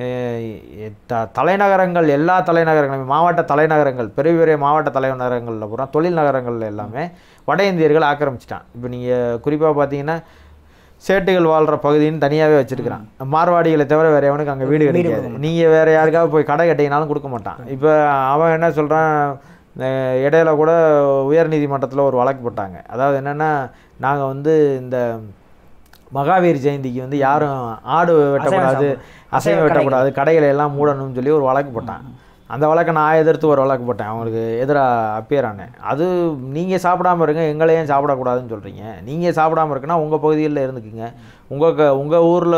அஹ், த- தலைநகரங்கள் எல்லா தலைநகரங்களுமே மாவட்ட தலைநகரங்கள் பெரிய பெரிய மாவட்ட தலைநகரங்களில் பூரா தொழில் நகரங்கள்ல எல்லாமே வட இந்தியர்கள் ஆக்கிரமிச்சிட்டான் இப்போ நீங்கள் குறிப்பாக பார்த்தீங்கன்னா சேட்டுகள் வாழ்கிற பகுதின்னு தனியாகவே வச்சிருக்கிறான் மார்வாடிகளை தவிர வேற எவனுக்கு அங்கே வீடு கிடைக்காது நீங்கள் வேற யாருக்காவது போய் கடை கட்டினாலும் கொடுக்க மாட்டான் இப்போ அவன் என்ன சொல்கிறான் இடையில கூட உயர்நீதிமன்றத்தில் ஒரு வழக்கு போட்டாங்க அதாவது என்னென்னா நாங்கள் வந்து இந்த மகாவீர் ஜெயந்திக்கு வந்து யாரும் ஆடு வெட்டக்கூடாது அசைவம் வெட்டக்கூடாது கடைகளை எல்லாம் மூடணும்னு சொல்லி ஒரு வழக்கு போட்டான் அந்த வழக்கை நான் எதிர்த்து ஒரு வழக்கு போட்டேன் அவங்களுக்கு எதிராக அப்பியர் ஆனேன் அது நீங்கள் சாப்பிடாம இருங்க எங்களை ஏன் சாப்பிடக்கூடாதுன்னு சொல்கிறீங்க நீங்கள் சாப்பிடாம இருக்குன்னா உங்கள் பகுதியில் இருந்துக்குங்க உங்கள் க உங்கள் ஊரில்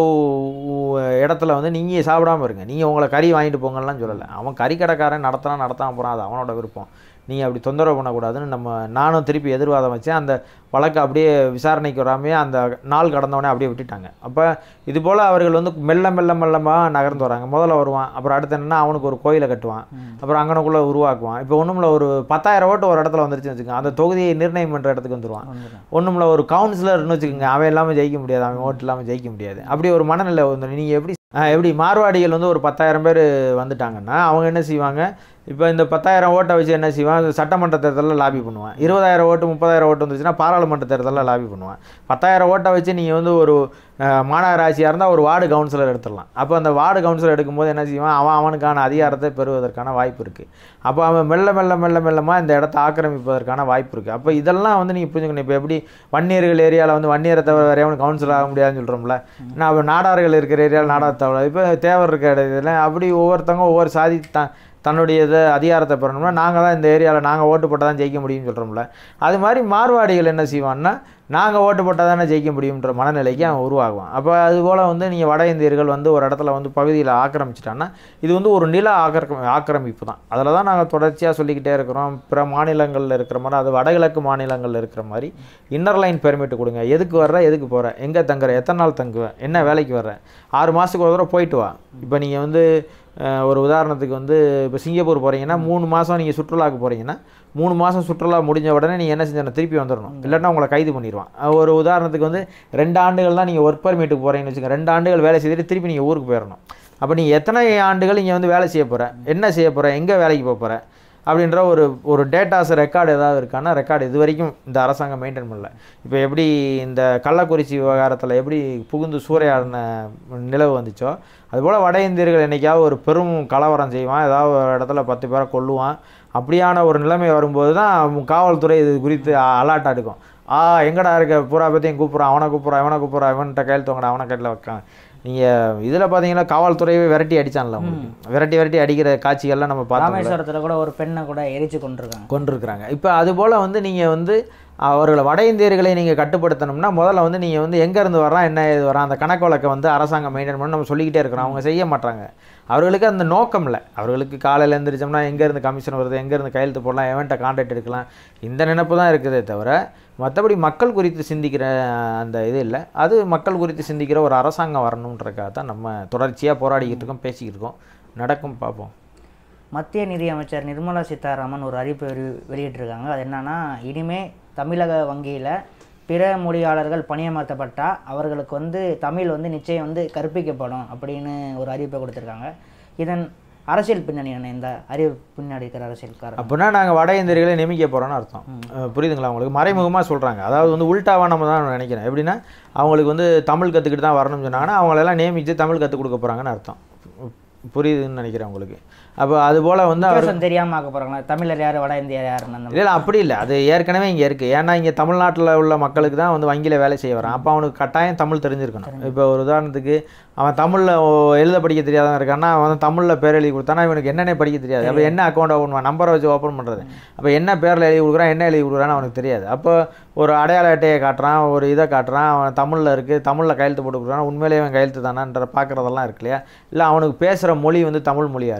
உங்கள் இடத்துல வந்து நீங்கள் சாப்பிடாம இருங்க நீங்கள் உங்களை கறி வாங்கிட்டு போங்கலாம் சொல்லலை அவன் கறி கடைக்காரன் நடத்தினா நடத்தாம போகிறான் அது அவனோட விருப்பம் நீங்கள் அப்படி தொந்தரவு பண்ணக்கூடாதுன்னு நம்ம நானும் திருப்பி எதிர்வாதம் வச்சேன் அந்த வழக்கு அப்படியே விசாரணைக்கு வராமையே அந்த நாள் கடந்தவொடனே அப்படியே விட்டுட்டாங்க அப்போ இது போல் அவர்கள் வந்து மெல்ல மெல்ல மெல்லமாக நகர்ந்து வராங்க முதல்ல வருவான் அப்புறம் அடுத்து என்னன்னா அவனுக்கு ஒரு கோயிலை கட்டுவான் அப்புறம் அங்கனக்குள்ளே உருவாக்குவான் இப்போ ஒன்றும்ல ஒரு பத்தாயிரம் ஓட்டு ஒரு இடத்துல வந்துருச்சுன்னு வச்சுக்கோங்க அந்த தொகுதியை நிர்ணயம் பண்ணுற இடத்துக்கு வந்துருவான் வந்துடும் ஒன்றும்ல ஒரு கவுன்சிலர்னு வச்சுக்கோங்க அவன் இல்லாமல் ஜெயிக்க முடியாது அவன் ஓட்டு இல்லாமல் ஜெயிக்க முடியாது அப்படி ஒரு மனநிலை வந்து நீங்கள் எப்படி ஆ, எப்படி மார்வாடிகள் வந்து ஒரு பத்தாயிரம் பேர் வந்துட்டாங்கன்னா அவங்க என்ன செய்வாங்க இப்போ இந்த பத்தாயிரம் ஓட்டை வச்சு என்ன செய்வான் சட்டமன்ற தேர்தலில் லாபி பண்ணுவான் இருபதாயிரம் ஓட்டு முப்பதாயிரம் ஓட்டு வந்துச்சுன்னா பாராளுமன்ற தேர்தலில் லாபி பண்ணுவான் பத்தாயிரம் ஓட்டை வச்சு நீங்கள் வந்து ஒரு அஹ், மாநகராட்சியாக இருந்தால் ஒரு வார்டு கவுன்சிலர் எடுத்துடலாம் அப்போ அந்த வார்டு கவுன்சிலர் எடுக்கும்போது என்ன செய்வான் அவன் அவனுக்கான அதிகாரத்தை பெறுவதற்கான வாய்ப்பு இருக்குது அப்போ அவன் மெல்ல மெல்ல மெல்ல மெல்லமாக இந்த இடத்த ஆக்கிரமிப்பதற்கான வாய்ப்பு இருக்குது அப்போ இதெல்லாம் வந்து நீங்கள் புரிஞ்சுக்கணும் இப்போ எப்படி வன்னியர்கள் ஏரியாவில் வந்து வன்னியரை தவிர வேறு எவனும் கவுன்சிலர் ஆக முடியாதுன்னு சொல்கிறோம்ல நான் அப்போ நாடார்கள் இருக்கிற ஏரியாவில் நாடார் தவிர இப்போ தேவர் இருக்கிற இடத்துல அப்படி ஒவ்வொருத்தவங்க ஒவ்வொரு சாதி தான் தன்னுடைய இதை அதிகாரத்தை பெறணும்னா நாங்கள் தான் இந்த ஏரியாவில் நாங்கள் ஓட்டு போட்டால் தான் ஜெயிக்க முடியும்னு சொல்கிறோம்ல அது மாதிரி மார்வாடிகள் என்ன செய்வான்னா நாங்கள் ஓட்டு போட்டால் தானே ஜெயிக்க முடியுன்ற மனநிலைக்கு அவன் உருவாகுவான் அப்போ அதுபோல் வந்து நீங்கள் வட இந்தியர்கள் வந்து ஒரு இடத்துல வந்து பகுதியில் ஆக்கிரமிச்சிட்டான்னா இது வந்து ஒரு நில ஆக்கிரமி ஆக்கிரமிப்பு தான் அதில் தான் நாங்கள் தொடர்ச்சியாக சொல்லிக்கிட்டே இருக்கிறோம் பிற மாநிலங்களில் இருக்கிற மாதிரி அது வடகிழக்கு மாநிலங்களில் இருக்கிற மாதிரி இன்னர் லைன் பெர்மிட் கொடுங்க எதுக்கு வர்ற எதுக்கு போகிற எங்கே தங்குற எத்தனை நாள் தங்குவேன் என்ன வேலைக்கு வர்ற ஆறு மாதத்துக்கு ஒரு தடவை போயிட்டு வா இப்போ நீங்கள் வந்து அஹ், ஒரு உதாரணத்துக்கு வந்து இப்போ சிங்கப்பூர் போகிறீங்கன்னா மூணு மாதம் நீங்கள் சுற்றுலாவுக்கு போகிறீங்கன்னா மூணு மாதம் சுற்றுலா முடிஞ்ச உடனே நீங்கள் என்ன செஞ்சணும் திருப்பி வந்துடணும் இல்லைன்னா உங்களை கைது பண்ணிடுவான் அஹ், ஒரு உதாரணத்துக்கு வந்து ரெண்டு ஆண்டுகள் தான் நீங்கள் ஒர்க் பர்மிட்டுக்கு போகிறீங்கன்னு வச்சுக்கோங்க ரெண்டு ஆண்டுகள் வேலை செய்துட்டு திருப்பி நீங்கள் ஊருக்கு போயிடணும் அப்போ நீங்கள் எத்தனை ஆண்டுகள் இங்கே வந்து வேலை செய்ய போகிற என்ன செய்ய போகிற எங்கே வேலைக்கு போக போகிற அப்படின்ற ஒரு ஒரு டேட்டாஸ் ரெக்கார்டு ஏதாவது இருக்கான்னா ரெக்கார்டு இது வரைக்கும் இந்த அரசாங்கம் மெயின்டைன் பண்ணல இப்போ எப்படி இந்த கள்ளக்குறிச்சி விவகாரத்தில் எப்படி புகுந்து சூறையாடின நிலவு வந்துச்சோ அதுபோல் வட இந்தியர்கள் என்னைக்காவது ஒரு பெரும் கலவரம் செய்வான் ஏதாவது ஒரு இடத்துல பத்து பேரை கொல்லுவான் அப்படியான ஒரு நிலைமை வரும்போது தான் காவல்துறை இது குறித்து அலாட்டாக எடுக்கும் ஆ எங்கடா இருக்க பூரா பற்றியும் கூப்பிட்றான் அவனை கூப்பிட்றான் இவனை கூப்பிட்றான் இவன்கிட்ட கையில் தோங்கடா அவனை கையில் வைக்கான் நீங்கள் இதில் பார்த்தீங்கன்னா காவல்துறையவே விரட்டி அடிச்சான்ல உங்களுக்கு விரட்டி விரட்டி அடிக்கிற காட்சிகள்லாம் நம்ம பார்த்தோம் ராமேஸ்வரத்தில் கூட ஒரு பெண்ணை கூட எரிச்சு கொண்டிருக்காங்க கொண்டிருக்கிறாங்க இப்போ அதுபோல் வந்து நீங்கள் வந்து அவர்களை வட இந்தியர்களை நீங்கள் கட்டுப்படுத்தணும்னா முதல்ல வந்து நீங்கள் வந்து எங்கேருந்து வர்றான் என்ன இது வரான் அந்த கணக்கு வழக்கை வந்து அரசாங்கம் மெயின்டைன் பண்ணி நம்ம சொல்லிக்கிட்டே இருக்கிறோம் அவங்க செய்ய மாட்டாங்க அவர்களுக்கு அந்த நோக்கம் இல்லை அவர்களுக்கு காலையில் எழுந்திரிச்சோம்னா எங்கேருந்து கமிஷன் வருது எங்கேருந்து கையெழுத்து போடலாம் எவன்ட்ட கான்டாக்ட் எடுக்கலாம் இந்த நினைப்பு தான் இருக்குதே தவிர மற்றபடி மக்கள் குறித்து சிந்திக்கிற அந்த இது இல்லை அது மக்கள் குறித்து சிந்திக்கிற ஒரு அரசாங்கம் வரணுன்றக்காக தான் நம்ம தொடர்ச்சியாக போராடிக்கிட்டு இருக்கோம் பேசிக்கிட்டு இருக்கோம் நடக்கும் பார்ப்போம் மத்திய நிதி அமைச்சர் நிர்மலா சீதாராமன் ஒரு அறிவிப்பை வெளி வெளியிட்டிருக்காங்க அது என்னன்னா இனிமே தமிழக வங்கியில் பிற மொழியாளர்கள் பணியமர்த்தப்பட்டால் அவர்களுக்கு வந்து தமிழ் வந்து நிச்சயம் வந்து கற்பிக்கப்படும் அப்படின்னு ஒரு அறிவிப்பை கொடுத்துருக்காங்க இதன் அரசியல் பின்னணி என்ன இந்த அறிவிப்பு பின்னாடி இருக்கிற அரசியல் காரணம் அப்படின்னா நாங்கள் வட இந்தியர்களை நியமிக்க போகிறோம்னு அர்த்தம் அஹ் புரியுதுங்களா உங்களுக்கு மறைமுகமாக சொல்கிறாங்க அதாவது வந்து உல்டாவாக நம்ம தான் நினைக்கிறேன் எப்படின்னா அவங்களுக்கு வந்து தமிழ் கற்றுக்கிட்டு தான் வரணும்னு சொன்னாங்கன்னா அவங்களெல்லாம் நியமித்து தமிழ் கற்றுக் கொடுக்க போகிறாங்கன்னு அர்த்தம் புரியுதுன்னு நினைக்கிறேன் உங்களுக்கு அப்போ அதுபோல் வந்து அவர் வித்தியாசம் தெரியாமல் ஆக்க போகிறாங்களா தமிழர் யார் வட இந்தியர் யாருன்னு அந்த இல்லை இல்லை, அப்படி இல்லை அது ஏற்கனவே இங்கே இருக்குது ஏன்னா இங்கே தமிழ்நாட்டில் உள்ள மக்களுக்கு தான் வந்து வங்கியில் வேலை செய்ய வரான் அப்போ அவனுக்கு கட்டாயம் தமிழ் தெரிஞ்சிருக்கணும் இப்போ ஒரு உதாரணத்துக்கு அவன் தமிழில் எழுத படிக்க தெரியாதவன் இருக்கான்னா அவன் தமிழில் பேர் எழுதி கொடுத்தானா இவனுக்கு என்னென்ன படிக்க தெரியாது அப்போ என்ன அக்கௌண்ட் ஓப்பன் பண்ண நம்பரை வச்சு ஓப்பன் பண்ணுறது அப்போ என்ன பேரில் எழுதி கொடுக்குறான் என்ன எழுதி கொடுக்குறான்னு அவனுக்கு தெரியாது அப்போ ஒரு அடையாள அட்டையை காட்டுறான் ஒரு இதை காட்டுறான் அவன் தமிழில் இருக்குது தமிழில் கையெழுத்து போட்டு கொடுக்குறான் உண்மையிலேயே அவன் கையெழுத்து தானான்ற பார்க்குறதெல்லாம் இருக்கு இல்லையா இல்லை அவனுக்கு பேசுகிற மொழி வந்து தமிழ் மொழியாக இருக்கும்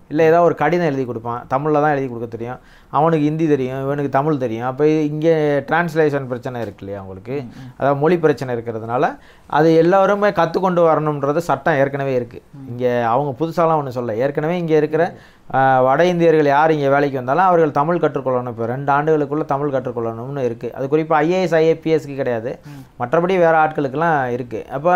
இல்லை ஏதாவது ஒரு கடிதம் எழுதி கொடுப்பான் தமிழில் தான் எழுதி கொடுக்க தெரியும் அவனுக்கு ஹிந்தி தெரியும் இவனுக்கு தமிழ் தெரியும் அப்போ இங்கே டிரான்ஸ்லேஷன் பிரச்சனை இருக்கு இல்லையா அவங்களுக்கு அதாவது மொழி பிரச்சனை இருக்கிறதுனால அது எல்லாருமே கற்றுக்கொண்டு வரணுன்றது சட்டம் ஏற்கனவே இருக்குது இங்கே அவங்க புதுசாலாம் ஒன்றும் சொல்ல ஏற்கனவே இங்கே இருக்கிற ஆஹ், வட இந்தியர்கள் யார் இங்கே வேலைக்கு வந்தாலும் அவர்கள் தமிழ் கற்றுக்கொள்ளணும் இப்போ ரெண்டு ஆண்டுகளுக்குள்ளே தமிழ் கற்றுக்கொள்ளணும்னு இருக்குது அது குறிப்பாக ஐஏஎஸ் ஐஏபிஎஸ்க்கு கிடையாது மற்றபடி வேறு ஆட்களுக்கெல்லாம் இருக்குது அப்போ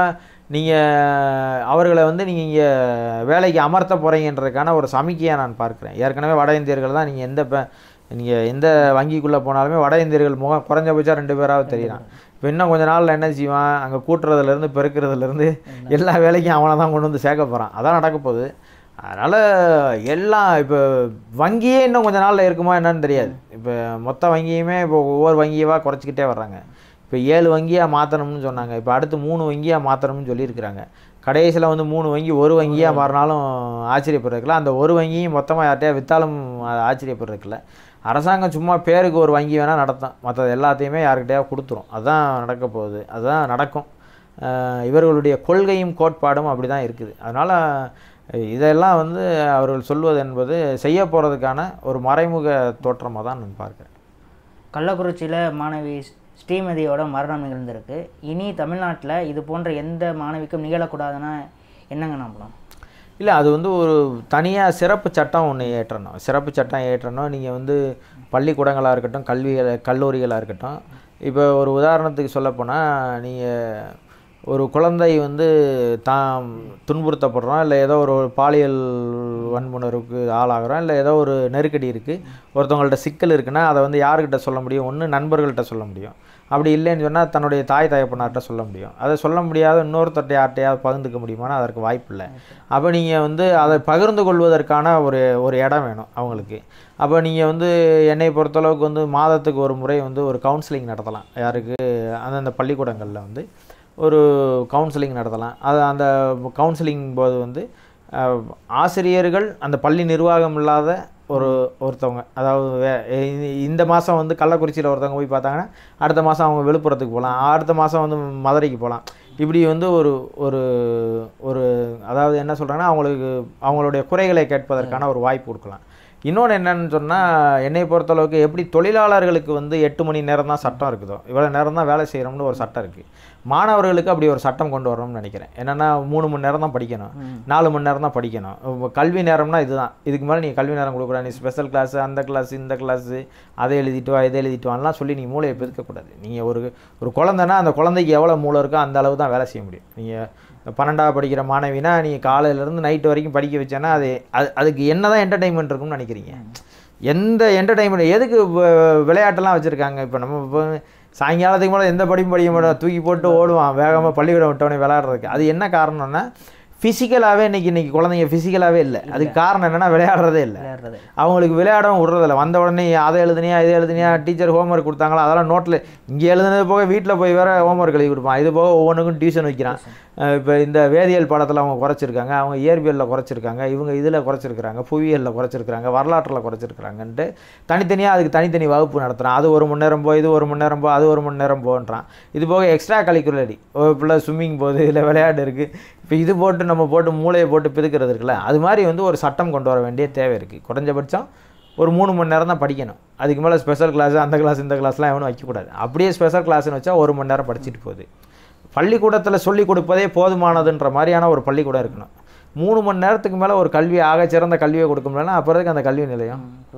நீங்கள் அவர்களை வந்து நீங்கள் இங்கே வேலைக்கு அமர்த்த போகிறீங்கன்றதுக்கான ஒரு சமிக்கையாக நான் பார்க்குறேன் ஏற்கனவே வட இந்தியர்கள் தான் நீங்கள் எந்த நீங்கள் எந்த வங்கிக்குள்ளே போனாலுமே வட இந்தியர்கள் முகம் குறைஞ்சபட்சம் ரெண்டு பேராவது தெரியலாம் இப்போ இன்னும் கொஞ்ச நாளில் என்ன செய்வான் அங்கே கூட்டுறதுலேருந்து பெருக்கிறதுலேருந்து எல்லா வேலைக்கும் அவனை தான் கொண்டு வந்து சேர்க்க போகிறான் அதான் நடக்க போகுது அதனால் எல்லாம் இப்போ வங்கியே இன்னும் கொஞ்ச நாளில் இருக்குமா என்னன்னு தெரியாது இப்போ மொத்த வங்கியுமே இப்போ ஒவ்வொரு வங்கியவா குறைச்சிக்கிட்டே வர்றாங்க இப்போ ஏழு வங்கியாக மாற்றணும்னு சொன்னாங்க இப்போ அடுத்து மூணு வங்கியாக மாற்றணும்னு சொல்லியிருக்கிறாங்க கடைசியில் வந்து மூணு வங்கி ஒரு வங்கியாக மாறினாலும் ஆச்சரியப்படுறதுக்குல அந்த ஒரு வங்கியும் மொத்தமாக யார்ட்டையா விற்றாலும் அது ஆச்சரியப்படுறதுக்குல அரசாங்கம் சும்மா பேருக்கு ஒரு வங்கி வேணால் நடத்தும் மற்றது எல்லாத்தையுமே யாருக்கிட்டையா கொடுத்துரும் அதுதான் நடக்க போகுது அதுதான் நடக்கும் அஹ் இவர்களுடைய கொள்கையும் கோட்பாடும் அப்படி தான் இருக்குது அதனால் இதெல்லாம் வந்து அவர்கள் சொல்வது என்பது செய்ய போகிறதுக்கான ஒரு மறைமுக தோற்றமாக தான் நான் பார்க்குறேன் கள்ளக்குறிச்சியில் மாணவி ஸ்ரீமதியோட மரணம் நிகழ்ந்திருக்கு இனி தமிழ்நாட்டில் இது போன்ற எந்த மாணவிக்கும் நிகழக்கூடாதுன்னா என்னங்க நம்பலாம் இல்லை அது வந்து ஒரு தனியாக சிறப்பு சட்டம் ஒன்று ஏற்றணும் சிறப்பு சட்டம் ஏற்றணும் நீங்கள் வந்து பள்ளிக்கூடங்களாக இருக்கட்டும் கல்வி கல்லூரிகளாக இருக்கட்டும் இப்போ ஒரு உதாரணத்துக்கு சொல்லப்போனால் நீங்கள் ஒரு குழந்தை வந்து தான் துன்புறுத்தப்படுறோம் இல்லை ஏதோ ஒரு பாலியல் வன்முணர்வுக்கு ஆளாகிறோம் இல்லை ஏதோ ஒரு நெருக்கடி இருக்குது ஒருத்தவங்கள்ட்ட சிக்கல் இருக்குன்னா அதை வந்து யாருக்கிட்ட சொல்ல முடியும் ஒன்று நண்பர்கள்ட்ட சொல்ல முடியும் அப்படி இல்லைன்னு சொன்னால் தன்னுடைய தாய் தகப்பனார்ட்ட சொல்ல முடியும் அதை சொல்ல முடியாத இன்னொருத்தட்ட யார்ட்டையாவது பகிர்ந்துக்க முடியுமானா அதற்கு வாய்ப்பு இல்லை அப்போ நீங்கள் வந்து அதை பகிர்ந்து கொள்வதற்கான ஒரு ஒரு இடம் வேணும் அவங்களுக்கு அப்போ நீங்கள் வந்து என்னை பொறுத்தளவுக்கு வந்து மாதத்துக்கு ஒரு முறை வந்து ஒரு கவுன்சிலிங் நடத்தலாம் யாருக்கு அந்தந்த பள்ளிக்கூடங்களில் வந்து ஒரு கவுன்சிலிங் நடத்தலாம் அது அந்த கவுன்சிலிங் போது வந்து அஹ், ஆசிரியர்கள் அந்த பள்ளி நிர்வாகம் இல்லாத ஒரு ஒருத்தவங்க அதாவது வே- இ- இந்த மாதம் வந்து கள்ளக்குறிச்சியில் ஒருத்தவங்க போய் பார்த்தாங்கன்னா அடுத்த மாதம் அவங்க விழுப்புரத்துக்கு போகலாம் அடுத்த மாதம் வந்து மதுரைக்கு போகலாம் இப்படி வந்து ஒரு ஒரு ஒரு அதாவது என்ன சொல்கிறாங்கன்னா அவங்களுக்கு அவங்களுடைய குறைகளை கேட்பதற்கான ஒரு வாய்ப்பு கொடுக்கலாம் இன்னொன்று என்னன்னு சொன்னால் என்னை பொறுத்தளவுக்கு எப்படி தொழிலாளர்களுக்கு வந்து எட்டு மணி நேரம் தான் சட்டம் இருக்குதோ இவ்வளோ நேரம் தான் வேலை செய்கிறோம்னு ஒரு சட்டம் இருக்குது மாணவர்களுக்கு அப்படி ஒரு சட்டம் கொண்டு வரணும்னு நினைக்கிறேன் என்னென்னா மூணு மணி நேரம் தான் படிக்கணும் நாலு மணி நேரம் தான் படிக்கணும் உங்க கல்வி நேரம்னா இதுதான் இதுக்கு மேலே நீங்கள் கல்வி நேரம் கொடுக்கூடாது நீ ஸ்பெஷல் கிளாஸ் அந்த கிளாஸ் இந்த கிளாஸு அதை எழுதிட்டு வா இதை எழுதிட்டு வான்லாம் சொல்லி நீங்கள் மூளையை பெருக்கக்கூடாது நீங்கள் ஒரு ஒரு குழந்தைன்னா அந்த குழந்தைக்கு எவ்வளோ மூளை இருக்கோ அந்த அளவு தான் வேலை செய்ய முடியும் நீங்கள் பன்னெண்டாவது படிக்கிற மாணவினா நீங்கள் காலையிலேருந்து நைட்டு வரைக்கும் படிக்க வச்சேன்னா அது அது அதுக்கு என்ன தான் என்டர்டைன்மெண்ட் இருக்கும்னு நினைக்கிறீங்க எந்த என்டர்டைன்மெண்ட் எதுக்கு வ- விளையாட்டெல்லாம் வச்சுருக்காங்க இப்போ நம்ம இப்போ சாயங்காலத்துக்கு மேலே எந்த படிப்பும் படிக்க மாட்டோம் தூக்கி போட்டு ஓடுவான் வேகமாக பள்ளிக்கூடம் விட்டவனே விளையாடுறதுக்கு அது என்ன காரணம்னா ஃபிசிக்கலாகவே இன்னைக்கு இன்னைக்கு குழந்தைங்க ஃபிசிக்கலாகவே இல்லை அதுக்கு காரணம் என்னன்னா விளையாடுறதே இல்லை விளையாடுறது அவங்களுக்கு விளையாடவும் விடுறதில்ல வந்த உடனே அதை எழுதுனியா இதை எழுதுனியா டீச்சர் ஹோம்ஒர்க் கொடுத்தாங்களா அதெல்லாம் நோட்டில் இங்கே எழுதுனது போக வீட்டில் போய் வேற ஹோம்ஒர்க் எழுதி கொடுப்பான் இது போக ஒவ்வொன்றுக்கும் டியூஷன் வைக்கிறான் இப்போ இந்த வேதியியல் பாடத்தில் அவங்க குறைச்சிருக்காங்க அவங்க இயற்பியலில் குறைச்சிருக்காங்க இவங்க இதில் குறைச்சிருக்கிறாங்க புவியியலில் குறைச்சிருக்கிறாங்க வரலாற்றில் குறைச்சிருக்கிறாங்கன்ட்டு தனித்தனியாக அதுக்கு தனித்தனி வகுப்பு நடத்துகிறான் அது ஒரு மணி நேரம் போ இது ஒரு மணி நேரம் போ அது ஒரு மணி நேரம் போன்றான் இது போக எக்ஸ்ட்ரா கரிக்குலரி ஒரு பிள்ளை ஸ்விம்மிங் போகுது இல்லை விளையாட்டு இருக்குது இப்போ இது போட்டு நம்ம போட்டு மூளையை போட்டு பிதுக்கிறது இருக்குல்ல அது மாதிரி வந்து ஒரு சட்டம் கொண்டு வர வேண்டிய தேவை இருக்குது குறைஞ்சபட்சம் ஒரு மூணு மணி நேரம் தான் படிக்கணும் அதுக்கு மேலே ஸ்பெஷல் கிளாஸ் அந்த கிளாஸ் இந்த கிளாஸ்லாம் எவனும் வைக்கக்கூடாது அப்படியே ஸ்பெஷல் கிளாஸ்னு வச்சா ஒரு மணி நேரம் படிச்சுட்டு போகுது பள்ளிக்கூடத்தில் சொல்லி கொடுப்பதே போதுமானதுன்ற மாதிரியான ஒரு பள்ளிக்கூடம் இருக்கணும் மூணு மணி நேரத்துக்கு மேலே ஒரு கல்வி ஆக சிறந்த கல்வியை கொடுக்க முடியலன்னா அப்புறதுக்கு அந்த கல்வி நிலையம்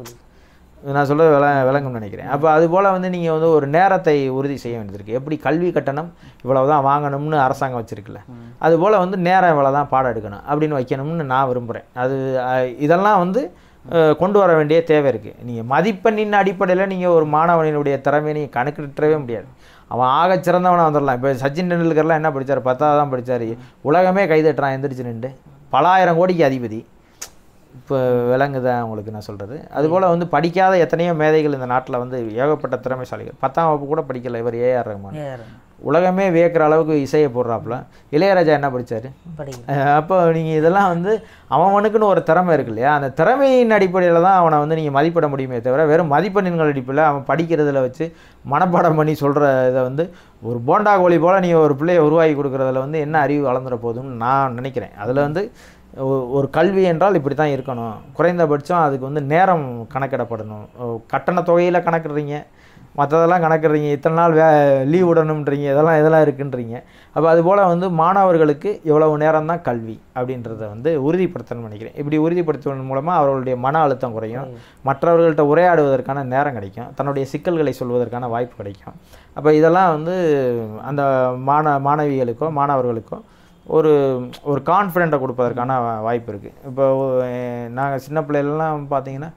நான் சொல்கிறது விள விளங்கும்னு நினைக்கிறேன் அப்போ அதுபோல் வந்து நீங்கள் வந்து ஒரு நேரத்தை உறுதி செய்ய வேண்டியது இருக்குது எப்படி கல்வி கட்டணம் இவ்வளவு தான் வாங்கணும்னு அரசாங்கம் வச்சுருக்குல்ல அதுபோல் வந்து நேரம் இவ்வளோ தான் பாடம் எடுக்கணும் அப்படின்னு வைக்கணும்னு நான் விரும்புகிறேன் அது அஹ், இதெல்லாம் வந்து அஹ், கொண்டு வர வேண்டிய தேவை இருக்குது நீங்கள் மதிப்பெண்ணின் அடிப்படையில் நீங்கள் ஒரு மாணவனினுடைய திறமையை நீங்கள் கணக்கிட்டவே முடியாது அவன் ஆக சிறந்தவனாக வந்துடலாம் இப்போ சச்சின் டெண்டுல்கர்லாம் என்ன படித்தார் பத்தாவது தான் படித்தார் உலகமே கைதட்டுறான் எந்திரிச்சு நின்று பலாயிரம் கோடிக்கு அதிபதி இப்போ விலங்குதா உங்களுக்கு நான் சொல்கிறது அதுபோல் வந்து படிக்காத எத்தனையோ மேதைகள் இந்த நாட்டில் வந்து ஏகப்பட்ட திறமைசாலிகள் பத்தாம் வகுப்பு கூட படிக்கல இவர் ஏஆர் ரஹ்மான் உலகமே வியக்கிற அளவுக்கு இசையை போடுறாப்புல இளையராஜா என்ன படித்தார் படிக்கல அப்போ நீங்கள் இதெல்லாம் வந்து அவனுக்குன்னு ஒரு திறமை இருக்கு இல்லையா அந்த திறமையின் அடிப்படையில் தான் அவனை வந்து நீங்கள் மதிப்பிட முடியுமே தவிர வெறும் மதிப்பெண்கள் அடிப்படையில் அவன் படிக்கிறதுல வச்சு மனப்பாடம் பண்ணி சொல்கிற இதை வந்து ஒரு போண்டா கோழி போல் நீங்கள் ஒரு பிள்ளையை உருவாக்கி கொடுக்குறதுல வந்து என்ன அறிவு வளர்ந்துட போகுதுன்னு நான் நினைக்கிறேன் அதில் வந்து ஒ- ஒரு கல்வி என்றால் இப்படி தான் இருக்கணும் குறைந்தபட்சம் அதுக்கு வந்து நேரம் கணக்கிடப்படணும் ஓ, கட்டண தொகையில் கணக்கிடுறீங்க மற்றதெல்லாம் கணக்கிடுறீங்க இத்தனை நாள் வே லீவ் விடணுன்றீங்க இதெல்லாம் இதெல்லாம் இருக்குன்றீங்க அப்போ அதுபோல் வந்து மாணவர்களுக்கு இவ்வளவு நேரம் தான் கல்வி அப்படின்றத வந்து உறுதிப்படுத்தணும்னு நினைக்கிறேன் இப்படி உறுதிப்படுத்துவதன் மூலமாக அவர்களுடைய மன அழுத்தம் குறையும் மற்றவர்கள்ட்ட உரையாடுவதற்கான நேரம் கிடைக்கும் தன்னுடைய சிக்கல்களை சொல்வதற்கான வாய்ப்பு கிடைக்கும் அப்போ இதெல்லாம் வந்து அந்த மாண மாணவிகளுக்கோ மாணவர்களுக்கோ ஒரு ஒரு கான்ஃபிடென்ட்டை கொடுப்பதற்கான வா- வாய்ப்பு இருக்குது இப்போ நாங்கள் சின்ன பிள்ளைகளெலாம் பார்த்தீங்கன்னா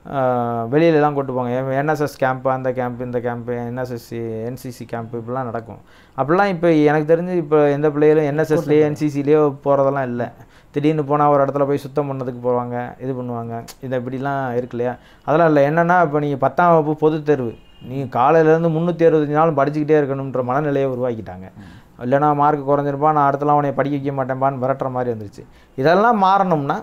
ஆஹ் வெளியிலலாம் கூட்டு போங்க என்எஸ்எஸ் கேம்ப் அந்த கேம்ப் இந்த கேம்ப் என்எஸ்எஸ்சி என்சிசி கேம்ப் இப்படிலாம் நடக்கும் அப்படிலாம் இப்போ எனக்கு தெரிஞ்சு இப்போ எந்த பிள்ளைகளும் என்எஸ்எஸ்லேயோ என்சிசிலேயோ போகிறதெல்லாம் இல்லை திடீர்னு போனால் ஒரு இடத்துல போய் சுத்தம் பண்ணதுக்கு போவாங்க இது பண்ணுவாங்க இது இப்படிலாம் இருக்கு இல்லையா அதெல்லாம் இல்லை என்னென்னா இப்போ நீங்கள் பத்தாம் வகுப்பு பொதுத் தேர்வு நீங்கள் காலையிலேருந்து முந்நூற்றி அறுபத்தஞ்சு நாள் படிச்சுக்கிட்டே இருக்கணுன்ற மனநிலையை உருவாக்கிட்டாங்க இல்லைனா மார்க் குறைஞ்சிருப்பா நான் அடுத்தலாம் உன்னை படிக்க வைக்க மாட்டேன்பான்னு விரட்டுற மாதிரி வந்துருச்சு இதெல்லாம் மாறணும்னா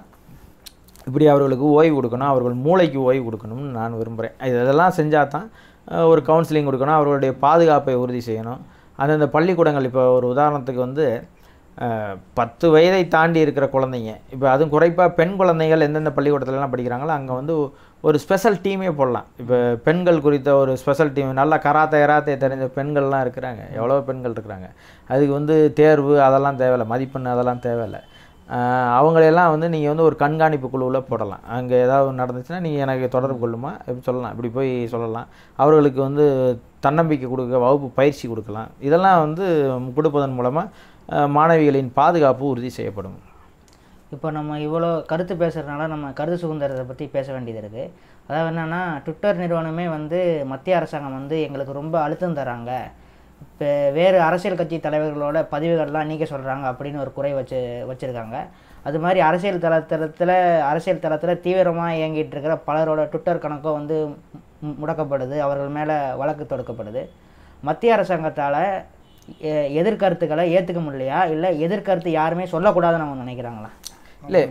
இப்படி அவர்களுக்கு ஓய்வு கொடுக்கணும் அவர்கள் மூளைக்கு ஓய்வு கொடுக்கணும்னு நான் விரும்புகிறேன் இதெல்லாம் செஞ்சால் தான் அஹ், ஒரு கவுன்சிலிங் கொடுக்கணும் அவர்களுடைய பாதுகாப்பை உறுதி செய்யணும் அந்தந்த பள்ளிக்கூடங்கள் இப்போ ஒரு உதாரணத்துக்கு வந்து அஹ், பத்து வயதை தாண்டி இருக்கிற குழந்தைங்க இப்போ அதுவும் குறைப்பாக பெண் குழந்தைகள் எந்தெந்த பள்ளிக்கூடத்துலலாம் படிக்கிறாங்களோ அங்கே வந்து ஒரு ஸ்பெஷல் டீமே போடலாம் இப்போ பெண்கள் குறித்த ஒரு ஸ்பெஷல் டீம் நல்லா கராத்தே கராத்தே தெரிஞ்ச பெண்கள்லாம் இருக்கிறாங்க எவ்வளோ பெண்கள் இருக்கிறாங்க அதுக்கு வந்து தேர்வு அதெல்லாம் தேவையில்லை மதிப்பெண் அதெல்லாம் தேவையில்லை ஆஹ் அவங்களையெல்லாம் வந்து நீங்கள் வந்து ஒரு கண்காணிப்பு குழுவில் போடலாம் அங்கே ஏதாவது ஒண்ணு நடந்துச்சுன்னா நீங்கள் எனக்கு தொடர்பு கொள்ளுமா இப்படி சொல்லலாம் இப்படி போய் சொல்லலாம் அவர்களுக்கு வந்து தன்னம்பிக்கை கொடுக்க வகுப்பு பயிற்சி கொடுக்கலாம் இதெல்லாம் வந்து கொடுப்பதன் மூலமாக மாணவிகளின் பாதுகாப்பு உறுதி செய்யப்படும் இப்போ நம்ம இவ்வளோ கருத்து பேசுகிறதுனால நம்ம கருத்து சுதந்திரத்தை பற்றி பேச வேண்டியது இருக்குது அதாவது என்னென்னா ட்விட்டர் நிறுவனமே வந்து மத்திய அரசாங்கம் வந்து எங்களுக்கு ரொம்ப அழுத்தம் தராங்க இப்போ வேறு அரசியல் கட்சி தலைவர்களோட பதிவுகள்லாம் நீக்க சொல்கிறாங்க அப்படின்னு ஒரு குறை வச்சு வச்சுருக்காங்க அது மாதிரி அரசியல் தளத்தில் அரசியல் தளத்தில் தீவிரமாக இயங்கிட்டு இருக்கிற பலரோட ட்விட்டர் கணக்கும் வந்து மு- முடக்கப்படுது அவர்கள் மேலே வழக்கு தொடுக்கப்படுது மத்திய அரசாங்கத்தால் எதிர்கருத்துக்களை ஏற்றுக்க முடியலையா இல்லை எதிர்கருத்து யாருமே சொல்லக்கூடாதுன்னு அவங்க நினைக்கிறாங்களா இல்லை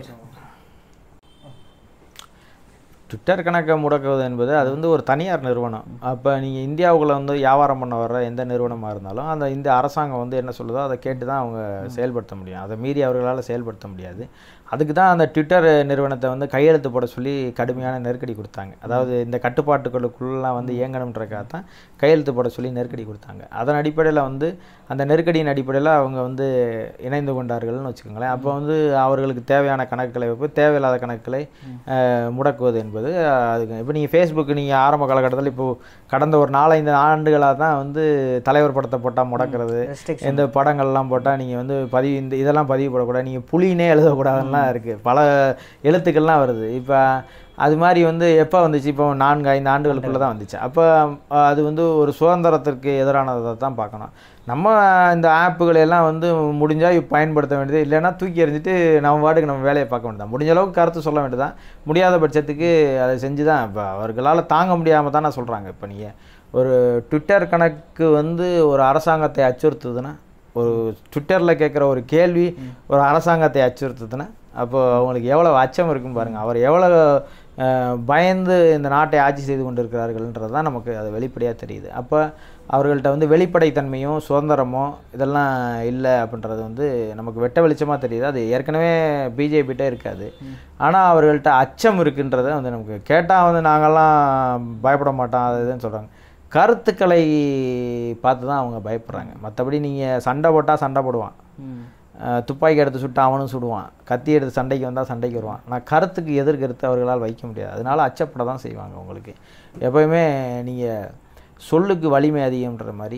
ட்விட்டர் கணக்கை முடக்குவது என்பது அது வந்து ஒரு தனியார் நிறுவனம் அப்போ நீங்கள் இந்தியாவுக்குள்ள வந்து வியாபாரம் பண்ண வர்ற எந்த நிறுவனமாக இருந்தாலும் அந்த இந்த அரசாங்கம் வந்து என்ன சொல்லுதோ அதை கேட்டு தான் அவங்க செயல்படுத்த முடியும் அதை மீறி அவர்களால் செயல்படுத்த முடியாது அதுக்கு தான் அந்த ட்விட்டர் நிறுவனத்தை வந்து கையெழுத்து போட சொல்லி கடுமையான நெருக்கடி கொடுத்தாங்க அதாவது இந்த கட்டுப்பாட்டுகளுக்குள்ளலாம் வந்து இயங்கணுன்றக்காக தான் கையெழுத்து போட சொல்லி நெருக்கடி கொடுத்தாங்க அதன் அடிப்படையில் வந்து அந்த நெருக்கடியின் அடிப்படையில் அவங்க வந்து இணைந்து கொண்டார்கள்னு வச்சுக்கோங்களேன் அப்போ வந்து அவர்களுக்கு தேவையான கணக்குகளை வைப்பு தேவையில்லாத கணக்குகளை அஹ், முடக்குவது என்பது அஹ், அதுக்கு இப்போ நீங்கள் ஃபேஸ்புக் நீங்கள் ஆரம்ப காலகட்டத்தில் இப்போ கடந்த ஒரு நாலஞ்சு ஆண்டுகளாக தான் வந்து தலைவர் படத்தை போட்டால் முடக்கிறது ரெஸ்ட்ரிக்ஷன் இந்த படங்கள்லாம் போட்டால் நீங்கள் வந்து பதிவு இந்த இதெல்லாம் பதிவு போடக்கூடாது நீங்கள் புலினே எழுதக்கூடாதுலாம் இருக்குது பல எழுத்துக்கள்லாம் வருது இப்போ அது மாதிரி வந்து எப்போ வந்துச்சு இப்போ நான்கு ஐந்து ஆண்டுகளுக்குள்ளே தான் வந்துச்சு அப்போ அஹ், அது வந்து ஒரு சுதந்திரத்திற்கு எதிரானதை தான் பார்க்கணும் நம்ம இந்த ஆப்புகளை எல்லாம் வந்து முடிஞ்சால் பயன்படுத்த வேண்டியது இல்லைன்னா தூக்கி எறிஞ்சிட்டு நம்ம பாட்டுக்கு நம்ம வேலையை பார்க்க வேண்டியதான் முடிஞ்ச அளவுக்கு கருத்து சொல்ல வேண்டியதான் முடியாத பட்சத்துக்கு அதை செஞ்சு தான் இப்போ அவர்களால் தாங்க முடியாமல் தானே சொல்கிறாங்க இப்போ நீங்கள் ஒரு ட்விட்டர் கணக்கு வந்து ஒரு அரசாங்கத்தை அச்சுறுத்துதுன்னா ஒரு ட்விட்டரில் கேட்குற ஒரு கேள்வி ஒரு அரசாங்கத்தை அச்சுறுத்துதுன்னா அப்போ அவங்களுக்கு எவ்வளோ அச்சம் இருக்குன்னு பாருங்கள் அவர் எவ்வளோ அஹ், பயந்து இந்த நாட்டை ஆட்சி செய்து கொண்டிருக்கிறார்கள்ன்றது தான் நமக்கு அது வெளிப்படையாக தெரியுது அப்போ அவர்கள்ட்ட வந்து வெளிப்படைத்தன்மையும் சுதந்திரமோ இதெல்லாம் இல்லை அப்படின்றது வந்து நமக்கு வெட்ட வெளிச்சமாக தெரியுது அது ஏற்கனவே பிஜேபிகிட்ட இருக்காது ஆனால் அவர்கள்ட்ட அச்சம் இருக்குன்றதை வந்து நமக்கு கேட்டால் வந்து நாங்கள்லாம் பயப்பட மாட்டோம் அது இதுன்னு சொல்கிறாங்க கருத்துக்களை பார்த்து தான் அவங்க பயப்படுறாங்க மற்றபடி நீங்கள் சண்டை போட்டால் சண்டை போடுவான் ம் அஹ் துப்பாக்கி எடுத்து சுட்டு அவனும் சுடுவான் கத்தி எடுத்து சண்டைக்கு வந்தால் சண்டைக்கு வருவான் ஆனால் கருத்துக்கு எதிர்கருத்து அவர்களால் வைக்க முடியாது அதனால அச்சப்பட தான் செய்வாங்க உங்களுக்கு எப்போயுமே நீங்கள் சொல்லுக்கு வலிமை அதிகம்ன்ற மாதிரி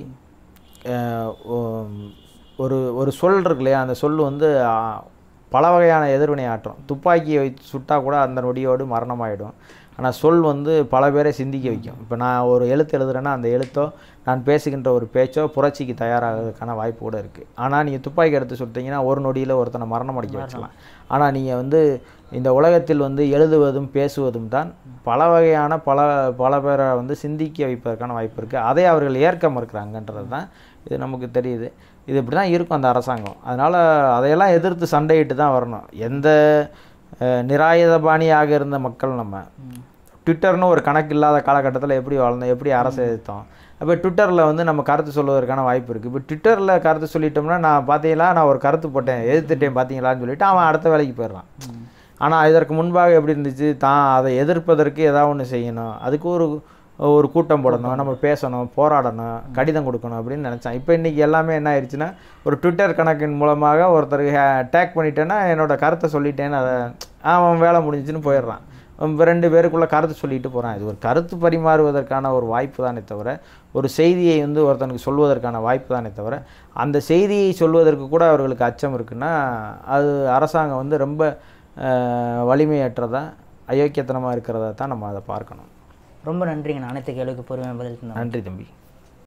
அஹ் ஒ- ஒரு ஒரு சொல் இருக்கு இல்லையா அந்த சொல் வந்து ஆ, பல வகையான எதிர்வினை ஆற்றும் துப்பாக்கியை வைத்து சுட்டால் கூட அந்த நொடியோடு மரணமாயிடும் ஆனால் சொல் வந்து பல பேரை சிந்திக்க வைக்கும் இப்போ நான் ஒரு எழுத்து எழுதுறேன்னா அந்த எழுத்தோ நான் பேசுகின்ற ஒரு பேச்சோ புரட்சிக்கு தயாராகிறதுக்கான வாய்ப்பு கூட இருக்குது ஆனால் நீங்கள் துப்பாக்கி எடுத்து சுட்டீங்கன்னா ஒரு நொடியில் ஒருத்தனை மரணம் அடிக்க வச்சலாம் ஆனால் நீங்கள் வந்து இந்த உலகத்தில் வந்து எழுதுவதும் பேசுவதும் தான் பல வகையான பல பல பேரை வந்து சிந்திக்க வைப்பதற்கான வாய்ப்பு இருக்குது அதை அவர்கள் ஏற்க மறுக்கிறாங்கன்றது தான் இது நமக்கு தெரியுது இது இப்படி தான் இருக்கும் அந்த அரசாங்கம் அதனால் அதையெல்லாம் எதிர்த்து சண்டையிட்டு தான் வரணும் எந்த அஹ், நிராயுதபாணியாக இருந்த மக்கள் நம்ம ட்விட்டர்னு ஒரு கணக்கு இல்லாத காலகட்டத்தில் எப்படி வாழ்ந்தோம் எப்படி அரசு எதிர்த்தோம் இப்போ ட்விட்டரில் வந்து நம்ம கருத்து சொல்வதற்கான வாய்ப்பு இருக்குது இப்போ ட்விட்டரில் கருத்து சொல்லிட்டோம்னா நான் பார்த்தீங்களா நான் ஒரு கருத்து போட்டேன் எதிர்த்துட்டேன் பார்த்தீங்களான்னு சொல்லிட்டு அவன் அடுத்த வேலைக்கு போயிடுறான் ஆனால் இதற்கு முன்பாக எப்படி இருந்துச்சு தான் அதை எதிர்ப்பதற்கு ஏதாவது ஒன்று செய்யணும் அதுக்கு ஒரு ஒரு கூட்டம் போடணும் நம்ம பேசணும் போராடணும் கடிதம் கொடுக்கணும் அப்படின்னு நினச்சான் இப்போ இன்றைக்கி எல்லாமே என்ன ஆயிடுச்சுன்னா ஒரு ட்விட்டர் கணக்கின் மூலமாக ஒருத்தருக்கு டேக் பண்ணிட்டேன்னா என்னோட கருத்தை சொல்லிட்டேன்னு அதை அவன் வேலை முடிஞ்சுன்னு போயிடுறான் இப்ப ரெண்டு பேருக்குள்ள கருத்து சொல்லிட்டு போகிறான் இது ஒரு கருத்து பரிமாறுவதற்கான ஒரு வாய்ப்பு தானே தவிர ஒரு செய்தியை வந்து ஒருத்தனுக்கு சொல்வதற்கான வாய்ப்பு தானே தவிர அந்த செய்தியை சொல்வதற்கு கூட அவர்களுக்கு அச்சம் இருக்குன்னா அது அரசாங்கம் வந்து ரொம்ப அஹ், வலிமையற்றதா அயோக்கியத்தனமாக இருக்கிறதா தான் நம்ம அதை பார்க்கணும் ரொம்ப நன்றிங்க அனைத்து கேள்விக்கு பொறுமையாக பதில் தந்தோம் நன்றி தம்பி